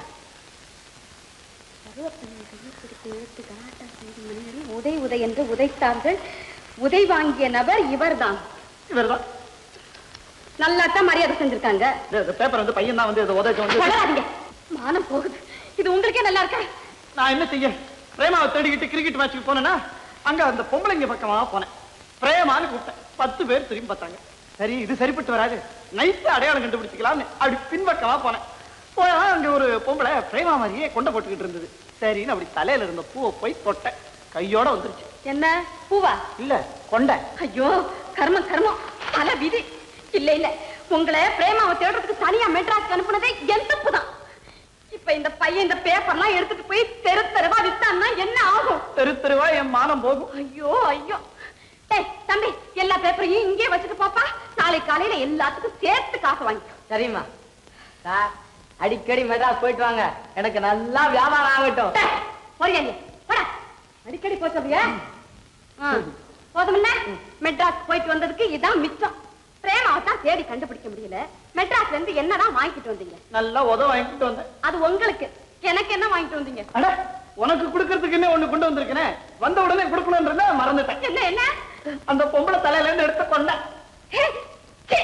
பருவப்பெண்கள் கையை பிடித்து இழுத்து கலாட்டா செய்து மனிதரை உதை உதை என்று உதைத்தார்கள் உதை வாங்கிய நபர் இவர்தான் இவர்தான் நல்லா தான் மரியாதை செஞ்சிருக்காங்க இந்த- இந்த பேப்பர் வந்து பையன் தான் வந்து இதை உதச்சு வந்து வளராதீங்க மானம் போகுது இது உங்களுக்கே நல்லா இருக்கா நான் என்ன செய்ய பிரேமாவை தேடிக்கிட்டு கிரிக்கெட் மேட்ச்சுக்கு போனேன்னா அங்க அந்த பொம்பளைங்க பக்கமா போனேன் பிரேமான்னு கூப்பிட்டேன் பத்து பேர் திரும்பி பார்த்தாங்க சரி இது சரிப்பட்டு வராது நைட்டு அடையாளம் கண்டுபிடிச்சிக்கலாம்னு அப்படி பின்பக்கமா போனேன் போனா அங்க ஒரு பொம்பளை பிரேமா மாதிரியே கொண்டை போட்டுக்கிட்டு இருந்தது சரின்னு அப்படி தலையில இருந்த பூவை போய் தொட்டேன் கையோட வந்துருச்சு என்ன பூவா இல்ல கொண்டை ஐயோ கர்மம் கர்மம் பல விதி இல்ல இல்ல உங்களை பிரேமாவை தேடுறதுக்கு தனியா மெட்ராஸ்க்கு அனுப்புனதே என் தப்பு தான் இப்ப இந்த பையன் இந்த பேப்பர்லாம் எடுத்துட்டு போய் தெரு தெருவா வித்தான்னா என்ன ஆகும் தெரு தெருவா என் மானம் போகும் ஐயோ ஐயோ டேய் தம்பி எல்லா பேப்பரையும் இங்கே வச்சுட்டு பாப்பா நாளை காலையில எல்லாத்துக்கும் சேர்த்து காசு வாங்கிக்கோ சரிம்மா சார் அடிக்கடி மெட்ராஸ் போயிட்டு வாங்க எனக்கு நல்லா வியாபாரம் ஆகட்டும் டேய், போறியா நீ? போடா. அடிக்கடி போக சொல்றியா ஆ, போதுமில்ல மெட்ராஸ் போயிட்டு வந்ததுக்கு இதான் மிச்சம் பிரேமாவை தான் தேடி கண்டுபிடிக்க முடியல மெட்ராஸ்ல இருந்து என்னதான் வாங்கிட்டு வந்தீங்க நல்லா உத வாங்கிட்டு வந்தேன் அது உங்களுக்கு எனக்கு என்ன வாங்கிட்டு வந்தீங்க அட உனக்கு கொடுக்கறதுக்கு என்ன ஒண்ணு கொண்டு வந்திருக்கேனே வந்த உடனே கொடுக்கணும்ன்றத மறந்துட்டேன் என்ன என்ன அந்த பொம்பளை தலையில இருந்து எடுத்து கொண்டேன் ஹே, சீ.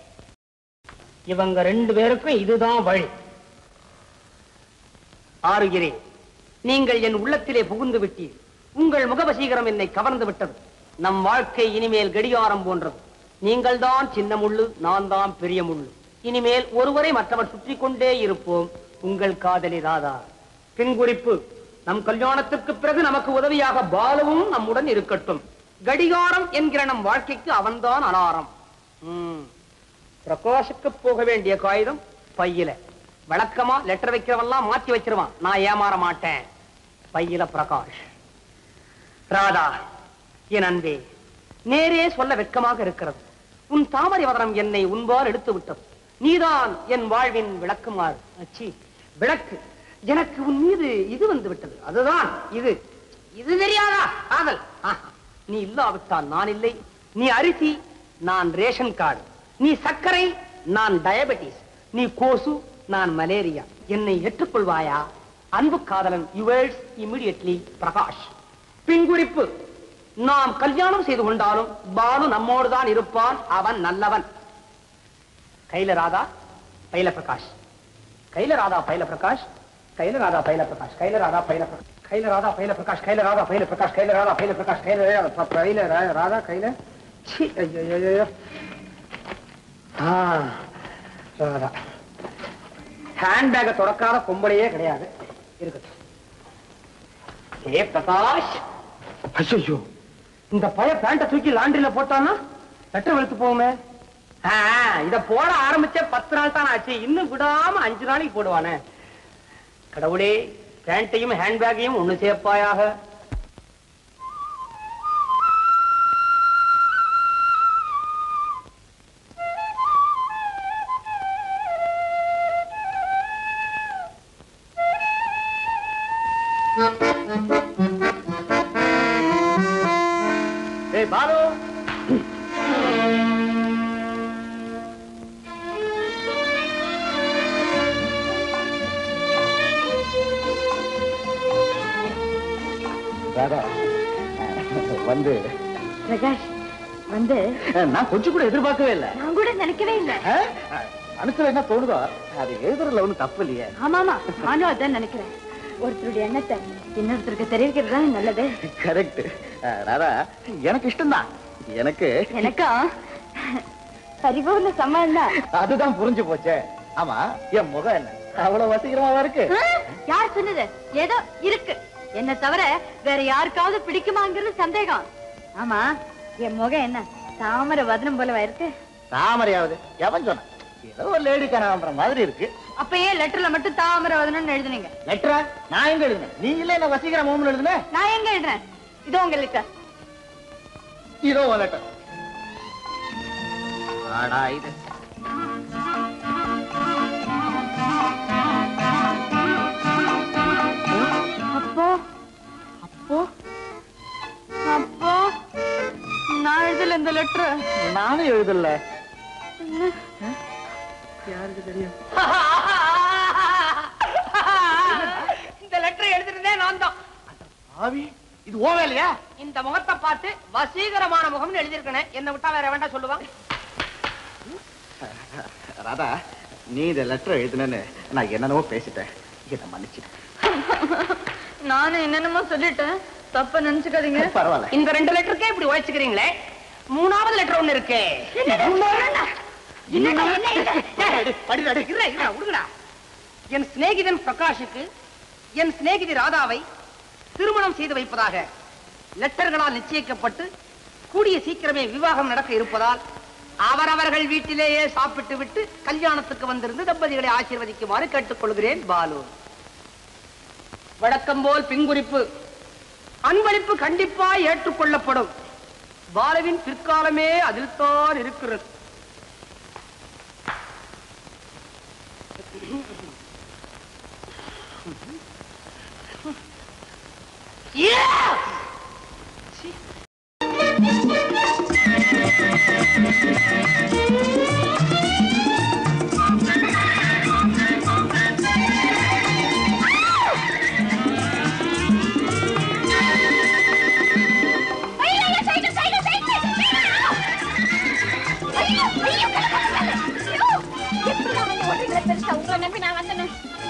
இவங்க ரெண்டு பேருக்கும் இதுதான் வழி ஆறுகிறேன் நீங்கள் என் உள்ளத்திலே புகுந்து விட்டீர் உங்கள் முகவசீகரம் என்னை கவர்ந்து விட்டது நம் வாழ்க்கை இனிமேல் கடிகாரம் போன்றது நீங்கள் தான் சின்ன முள்ளு நான் தான் பெரிய முள்ளு இனிமேல் ஒருவரை மற்றவர் சுற்றி கொண்டே இருப்போம் உங்கள் காதலி ராதா பின்குறிப்பு நம் கல்யாணத்திற்கு பிறகு நமக்கு உதவியாக பாலுவும் நம்முடன் இருக்கட்டும் கடிகாரம் என்கிற நம் வாழ்க்கைக்கு அவன்தான் அலாரம் ம். பிரகாஷுக்கு போக வேண்டிய காகிதம் பையில வழக்கமா லெட்டர் வைக்கிறவெல்லாம் மாத்தி வச்சிருவான் நான் ஏமாற மாட்டேன் பையில பிரகாஷ் ராதா என் அன்பே நேரே சொல்ல வெட்கமாக இருக்கிறது உன் தாமரை வதனம் என்னை உன்பால் எடுத்து விட்டது நீதான் என் வாழ்வின் விளக்குமாறு அச்சி விளக்கு எனக்கு உன் மீது இது வந்து விட்டது அதுதான் இது இது தெரியாதா காதல் ஆஹா. நீ இல்லாவிட்டால் நான் இல்லை நீ அரிசி நான் ரேஷன் கார்டு நீ சர்க்கரை நான் டயபெட்டிஸ் நீ கோசு நான் மலேரியா என்னை ஏற்றுக்கொள்வாயா அன்பு காதலன் யுவர்ஸ் இமிடியட்லி பிரகாஷ் பின்குறிப்பு நாம் கல்யாணம் செய்து கொண்டாலும் பாலு நம்மோடு தான் இருப்பான் அவன் நல்லவன் கைல ராதா பைல பிரகாஷ் கைல ராதா பைல பிரகாஷ் கைல ராதா பைல பிரகாஷ் கைல ராதா பைல பிரகாஷ் கைல ராதா பைல பிரகாஷ் கைல ராதா பைல பிரகாஷ் கைல ராதா பைல பிரகாஷ் கைல ரா- பைல ரா- ராதா கைல சீ, ஐயோ, ஐயோ, ஐயோ. ஆ, ராதா ஹேண்ட்பேக்கை தொடக்காத பொம்பளையே கிடையாது இருக்கட்டும் ஏ பிரகாஷ் ஐயோ இந்த பய பேண்ட தூக்கி லாண்டரியில போட்டான்னா லெட்டர் வெளுத்து போகுமே ஆ, இத போட ஆரம்பிச்ச பத்து நாள் தான் ஆச்சு இன்னும் விடாம அஞ்சு நாளைக்கு போடுவானே கடவுளே பேண்ட்டையும் ஹேண்ட்பேக்கையும் ஒண்ணு சேர்ப்பாயாக ஏய் பாலு ராதா வந்து பிரகாஷ் வந்து நான் கொஞ்சம் கூட எதிர்பார்க்கவே இல்லை நான் கூட நினைக்கவே இல்லை மனசுல என்ன தோணுதோ அது எழுதுறதுல ஒண்ணும் தப்பு இல்லையே ஆமாமா நானும் அதான் நினைக்கிறேன் ஒருத்தருடைய எண்ணத்தை இன்னொருத்தருக்கு தெரிவிக்கிறது தான் நல்லது கரெக்ட் ராதா எனக்கு இஷ்டம்தான் எனக்கு எனக்கும் பரிபூர்ண சம்மதம் தான் அதுதான் புரிஞ்சு போச்சே ஆமா என் முகம் என்ன அவ்வளவு வசீகரமாவா இருக்கு யார் சொன்னது ஏதோ இருக்கு என்ன தவிர வேற யாருக்காவது பிடிக்குமாங்கிறது சந்தேகம் ஆமா என் முகம் என்ன தாமரை வதனம் போல இருக்கு தாமரையாவது எவன் சொன்னான் ஏதோ ஒரு லேடி கனகாம்பரம் மாதிரி இருக்கு அப்ப ஏன் லெட்டர்ல மட்டும் தாமரை வதனம்னு எழுதுனீங்க லெட்டரா நான் எங்க எழுதினேன் நீ இல்ல என்ன வசீகரம் மோமன் எழுதுன நான் எங்க எழுதுறேன் இதோ உங்க லெட்டர் இதோ உன் லெட்டர் ஆடா இது அப்போ அப்போ அப்போ நான் எழுதல இந்த லெட்டர் நானும் எழுதல இந்த லெட்டர் எழுதுறதே நான் தான் ஆவி இது ஓ வேலையா இந்த முகத்தை பார்த்து வசீகரமான முகம்னு எழுதியிருக்கேன் என்ன விட்டா வேற வேண்டாம் சொல்லுவான் ராதா நீ இந்த லெட்டர் எழுதுனேன்னு நான் என்னென்னவோ பேசிட்டேன் இதை மன்னிச்சிட்டேன் நானும் என்னென்னமோ சொல்லிட்டேன் தப்ப நினைச்சுக்காதீங்க பரவாயில்ல இந்த ரெண்டு லெட்டருக்கே இப்படி உழைச்சுக்கிறீங்களே மூணாவது லெட்டர் ஒண்ணு இருக்கு படிடா, டேய். இருடா, இருடா, விடுங்கடா. என் சிநேகிதன் பிரகாஷுக்கு என் சிநேகிதி ராதாவை திருமணம் செய்து வைப்பதாக லெட்டர்களால் நிச்சயிக்கப்பட்டு கூடிய சீக்கிரமே விவாகம் நடக்க இருப்பதால் அவரவர்கள் வீட்டிலேயே சாப்பிட்டு விட்டு கல்யாணத்துக்கு வந்திருந்து தம்பதிகளை ஆசீர்வதிக்குமாறு கேட்டுக்கொள்கிறேன் பாலு வழக்கம் போல் பின்குறிப்பு அன்பளிப்பு கண்டிப்பா ஏற்றுக்கொள்ளப்படும் பாலுவின் பிற்காலமே அதில்தான் இருக்கிறது உங்களை நம்பி நான் வந்தேன்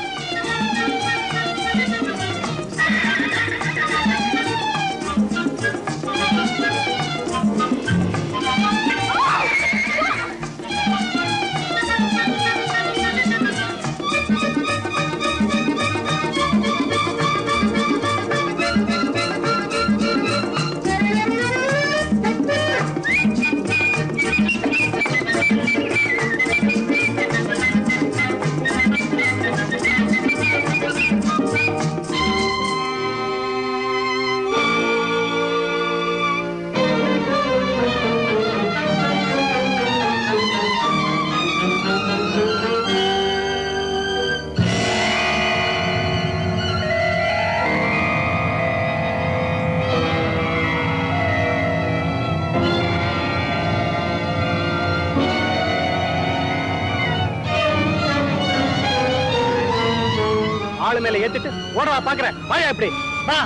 ஆளு மேல ஏத்திட்டு ஓடவா பாக்குறேன் வாயா இப்படி வா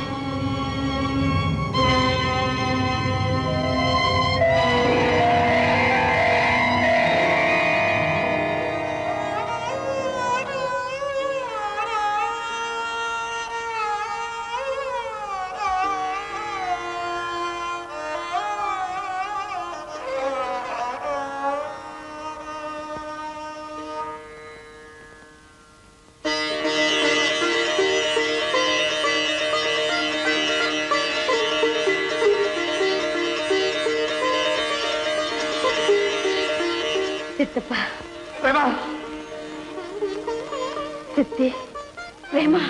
சித்தப்பா பிரேமா சித்தி பிரேமா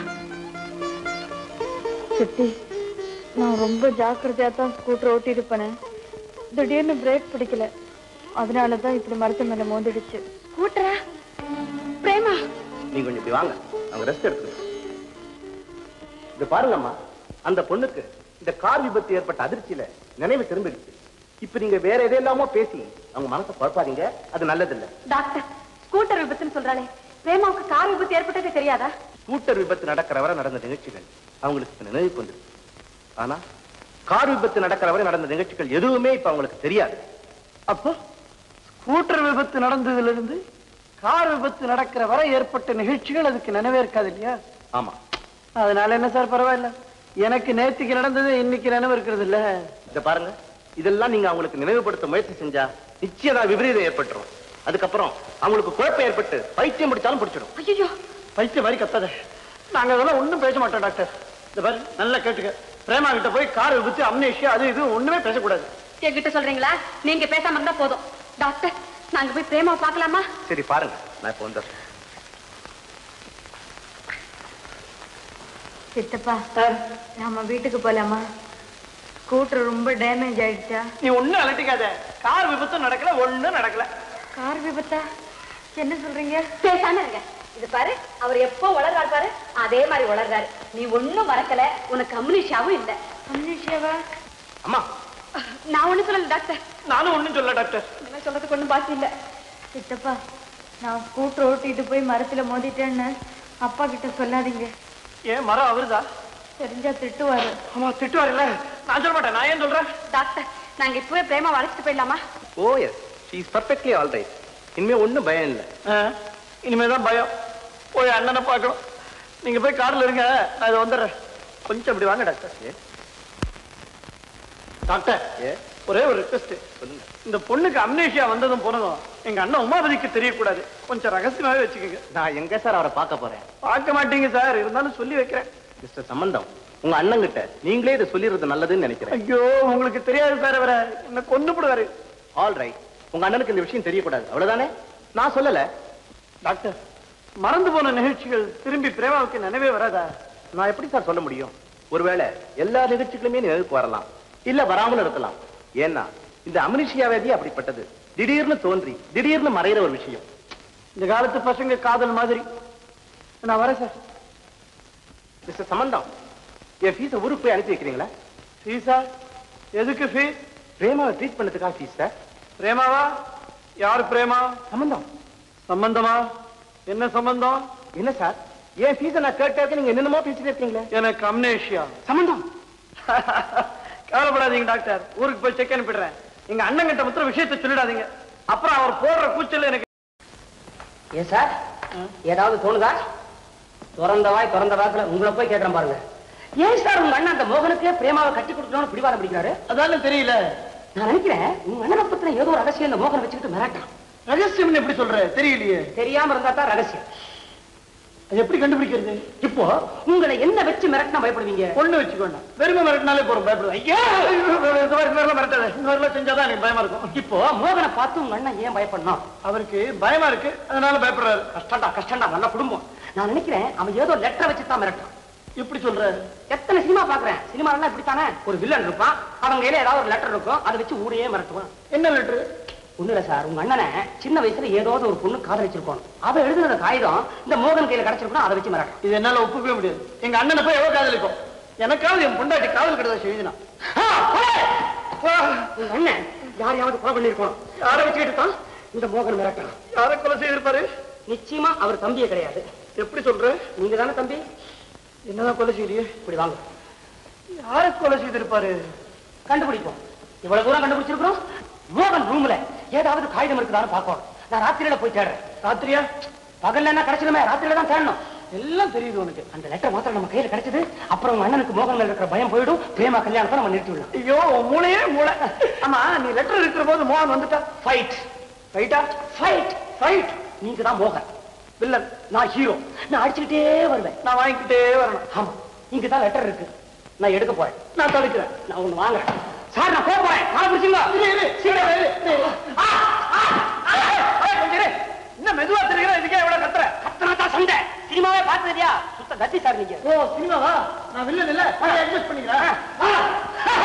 சித்தி நான் ரொம்ப ஜாக்கிரதையா தான் ஸ்கூட்டர் ஓட்டிட்டு போனேன் திடீர்னு பிரேக் பிடிக்கல அதனால தான் இப்படி மரத்து மேல மோதிடுச்சு ஸ்கூட்டரா பிரேமா நீங்க கொஞ்சம் இப்படி வாங்க அவங்க ரெஸ்ட் எடுத்துக்கணும் இது பாருங்கம்மா அந்த பொண்ணுக்கு இந்த கார் விபத்து ஏற்பட்ட அதிர்ச்சியில நினைவு திரும்பிடுச்சு இப்ப நீங்க வேற எதையெல்லாமோ பேசி அவங்க மனசை குழப்பாதீங்க அது நல்லதில்ல டாக்டர் ஸ்கூட்டர் விபத்துன்னு சொல்றாளே பிரேமாவுக்கு கார் விபத்து ஏற்பட்டது தெரியாதா ஸ்கூட்டர் விபத்து நடக்கிற வரை நடந்த நிகழ்ச்சிகள் அவங்களுக்கு இப்ப நினைவுக்கு வந்தது ஆனா கார் விபத்து நடக்கிற வரை நடந்த நிகழ்ச்சிகள் எதுவுமே இப்ப அவங்களுக்கு தெரியாது அப்போ ஸ்கூட்டர் விபத்து நடந்ததுல இருந்து கார் விபத்து நடக்கிற வரை ஏற்பட்ட நிகழ்ச்சிகள் அதுக்கு நினைவே இருக்காது இல்லையா ஆமா அதனால என்ன சார் பரவாயில்ல எனக்கு நேத்திக்கு நடந்தது இன்னைக்கு நினைவு இருக்கிறது இல்ல இத பாருங்க இதெல்லாம் நீங்க அவங்களுக்கு நினைவுபடுத்த முயற்சி செஞ்சா நிச்சயமா விபரீதம் ஏற்பட்டுரும் அதுக்கப்புறம் அவங்களுக்கு குழப்பம் ஏற்பட்டு பைத்தியம் பிடிச்சாலும் பிடிச்சிடும் ஐயோ பைத்திய மாதிரி கத்தாத நாங்க அதெல்லாம் ஒண்ணும் பேச மாட்டோம் டாக்டர் இந்த பாரு நல்லா கேட்டுக்க பிரேமா கிட்ட போய் கார் விபத்து அம்னேஷியா அது இது ஒண்ணுமே பேசக்கூடாது என்கிட்ட சொல்றீங்களா நீங்க பேசாம இருந்தா போதும் டாக்டர் நாங்க போய் பிரேமாவை பார்க்கலாமா சரி பாருங்க நான் இப்ப வந்துடுறேன் சித்தப்பா நம்ம வீட்டுக்கு போலாமா ஸ்கூட்டர் ரொம்ப டேமேஜ் ஆயிடுச்சா நீ ஒண்ணும் அலட்டிக்காத கார் விபத்து நடக்கல ஒண்ணும் நடக்கல கார் விபத்தா என்ன சொல்றீங்க பேசாம இருங்க இது பாரு அவர் எப்போ வளர்றாரு பாரு அதே மாதிரி வளர்றாரு நீ ஒண்ணும் மறக்கல உனக்கு அம்னிஷாவும் இல்ல அம்னிஷியாவா அம்மா நான் ஒண்ணும் சொல்லல டாக்டர் நானும் ஒண்ணும் சொல்ல டாக்டர் இனிமே சொல்றதுக்கு ஒண்ணும் பாக்கி இல்ல சித்தப்பா நான் ஸ்கூட்டர் ஓட்டிட்டு போய் மரத்துல மோதிட்டேன்னு அப்பா கிட்ட சொல்லாதீங்க ஏன் மரம் அவருதா தெரிஞ்சா திட்டுவாரு ஆமா திட்டுவாருல்ல நான் சொல்ல மாட்டேன் நான் ஏன் சொல்றேன் டாக்டர் நாங்க இப்பவே பிரேமா அழைச்சிட்டு போயிடலாமா oh yes is perfectly all right இனிமே ஒண்ணும் பயம் இல்லை ஆ, இனிமேதான் பயம் போய் அண்ணனை பார்க்கணும் நீங்க போய் கார்ல இருங்க நான் இதை வந்துடுறேன் கொஞ்சம் இப்படி வாங்க டாக்டர் டாக்டர் ஏ ஒரே ஒரு ரிக்வெஸ்ட் சொல்லுங்க இந்த பொண்ணுக்கு அம்னேஷியா வந்ததும் போனதும் எங்க அண்ணன் உமாபதிக்கு தெரியக்கூடாது கொஞ்சம் ரகசியமாவே வச்சுக்கோங்க நான் எங்க சார் அவரை பார்க்க போறேன் பார்க்க மாட்டீங்க சார் இருந்தாலும் சொல்லி வைக்கிறேன் மிஸ்டர் சம்பந்தம் உங்க அண்ணங்கிட்ட நீங்களே இதை சொல்லிடுறது நல்லதுன்னு நினைக்கிறேன் ஐயோ உங்களுக்கு தெரியாது சார் அவரை என்ன கொண்டு போடுவாரு ஆல் ரைட் உங்க அண்ணனுக்கு இந்த விஷயம் தெரியக்கூடாது அவ்வளவுதானே நான் சொல்லல டாக்டர் மறந்து போன நிகழ்ச்சிகள் திரும்பி பிரேமாவுக்கு நினைவே வராதா நான் எப்படி சார் சொல்ல முடியும் ஒருவேளை எல்லா நிகழ்ச்சிகளுமே நினைவுக்கு வரலாம் இல்ல வராமலும் இருக்கலாம் ஏன்னா இந்த அமினிஷியா வியாதி அப்படிப்பட்டது திடீர்னு தோன்றி திடீர்னு மறையிற ஒரு விஷயம் இந்த காலத்து பசங்க காதல் மாதிரி நான் வரேன் சார் மிஸ்டர் சம்பந்தம் என் ஃபீஸை ஊருக்கு போய் அனுப்பி வைக்கிறீங்களா ஃபீஸா எதுக்கு ஃபீஸ் பிரேமாவை ட்ரீட் பண்ணதுக்காக ஃபீஸ் சார் பிரேமாவா யார் பிரேமா சம்பந்தம் சம்பந்தமா என்ன சம்பந்தம் என்ன சார் என் ஃபீஸை நான் கேட்டாக்க நீங்க என்னென்னமோ பேசிட்டு இருக்கீங்களே எனக்கு அம்னேஷியா சம்பந்தம் கவலைப்படாதீங்க டாக்டர் ஊருக்கு போய் செக் அனுப்பிடுறேன் எங்க அண்ணன் கிட்ட மாத்திரம் விஷயத்தை சொல்லிடாதீங்க அப்புறம் அவர் போடுற கூச்சல் எனக்கு ஏன் சார் ஏதாவது தோணுதா திறந்த வாய் திறந்த வாக்குல உங்களை போய் கேட்கறேன் பாருங்க ஏன் சார் உங்க அண்ணன் அந்த மோகனுக்கே பிரேமாவை கட்டி கொடுக்கணும்னு பிடிவாதம் பிடிக்கிறாரு அதானே தெரியல நான் நினைக்கிறேன் உங்க அண்ணனை பத்தின ஏதோ ஒரு ரகசியம் இந்த மோகனை வச்சுக்கிட்டு மிரட்டான் ரகசியம் எப்படி சொல்ற தெரியலையே தெரியாம இருந்தா தான் ரகசியம் அது எப்படி கண்டுபிடிக்கிறது இப்போ உங்களை என்ன வச்சு மிரட்டினா பயப்படுவீங்க பொண்ணு வச்சுக்கோண்ணா வெறுமை மிரட்டினாலே போறோம் பயப்படுவேன் ஐயா இந்த மாதிரி இந்த மாதிரிலாம் மிரட்டாத இந்த மாதிரிலாம் செஞ்சாதான் எனக்கு பயமா இருக்கும் இப்போ மோகனை பார்த்து உங்க அண்ணன் ஏன் பயப்படணும் அவருக்கு பயமா இருக்கு அதனால பயப்படுறாரு கஷ்டம்டா கஷ்டம்டா நல்ல குடும்பம் நான் நினைக்கிறேன் அவன் ஏதோ லெட்டரை வச்சு தான் மிரட்டான் எப்படி சொல்ற எத்தனை சினிமா பாக்குறேன் சினிமா எல்லாம் இப்படித்தானே ஒரு வில்லன் இருப்பான் அவங்க கையில ஏதாவது ஒரு லெட்டர் இருக்கும் அதை வச்சு ஊரையே மிரட்டுவான் என்ன லெட்டரு ஒண்ணு இல்ல சார் உங்க அண்ணனை சின்ன வயசுல ஏதாவது ஒரு பொண்ணு காதலிச்சிருக்கணும் அவ எழுதுன காகிதம் இந்த மோகன் கையில கிடைச்சிருக்கணும் அதை வச்சு மிரட்டான் இது என்னால ஒப்புக்கவே முடியாது எங்க அண்ணனை போய் எவ்வளவு காதலிக்கும் எனக்காவது என் பொண்டாட்டி காதல் கடிதம் எழுதினா உங்க அண்ணன் யாரையாவது கொலை பண்ணிருக்கணும் யாரை வச்சுக்கிட்டு தான் இந்த மோகன் மிரட்டான் யாரை கொலை செய்திருப்பாரு நிச்சயமா அவர் தம்பியே கிடையாது எப்படி சொல்ற நீங்க தானே தம்பி என்னதான் கொலை செய்யறியே இப்படி வாங்க யாரை கொலை செய்திருப்பாரு கண்டுபிடிப்போம் இவ்வளவு தூரம் கண்டுபிடிச்சிருக்கிறோம் மோகன் ரூம்ல ஏதாவது காகிதம் இருக்குதான்னு பார்க்கணும் நான் ராத்திரியில போய் தேடுறேன் ராத்திரியா பகல்ல என்ன கிடைச்சிருமே ராத்திரியில தான் தேடணும் எல்லாம் தெரியுது உனக்கு அந்த லெட்டர் மாத்திரம் நம்ம கையில கிடைச்சது அப்புறம் உங்க அண்ணனுக்கு மோகன் மேல இருக்கிற பயம் போயிடும் பிரேமா கல்யாணத்தை நம்ம நிறுத்தி விடலாம் ஐயோ உன் மூளையே மூளை ஆமா நீ லெட்டர் இருக்கிற போது மோகன் வந்துட்டா ஃபைட் ரைட்டா ஃபைட் ஃபைட் நீங்க தான் மோகன் வில்லன் நான் ஹீரோ நான் அடிச்சுக்கிட்டே வருவேன் நான் வாங்கிக்கிட்டே வரணும் ஆமா இங்க தான் லெட்டர் இருக்கு நான் எடுக்க போறேன் நான் தடுக்கிறேன் நான் ஒண்ணு வாங்குறேன் சார் நான் போக போறேன் கால பிடிச்சுங்க இரு, இரு, சீக்கிரம் இரு, இரு. ஆ, ஆ, ஆ, ஆ, கொஞ்சம் இரு. என்ன மெதுவா தெரிகிற இதுக்கே எவ்வளவு கத்துற கத்தனா தான் சண்டை சினிமாவே பார்த்தது இல்லையா சுத்த கத்தி சார் நீங்க ஓ சினிமாவா நான் வில்லன் இல்ல அட்ஜஸ்ட் பண்ணிக்கிறேன்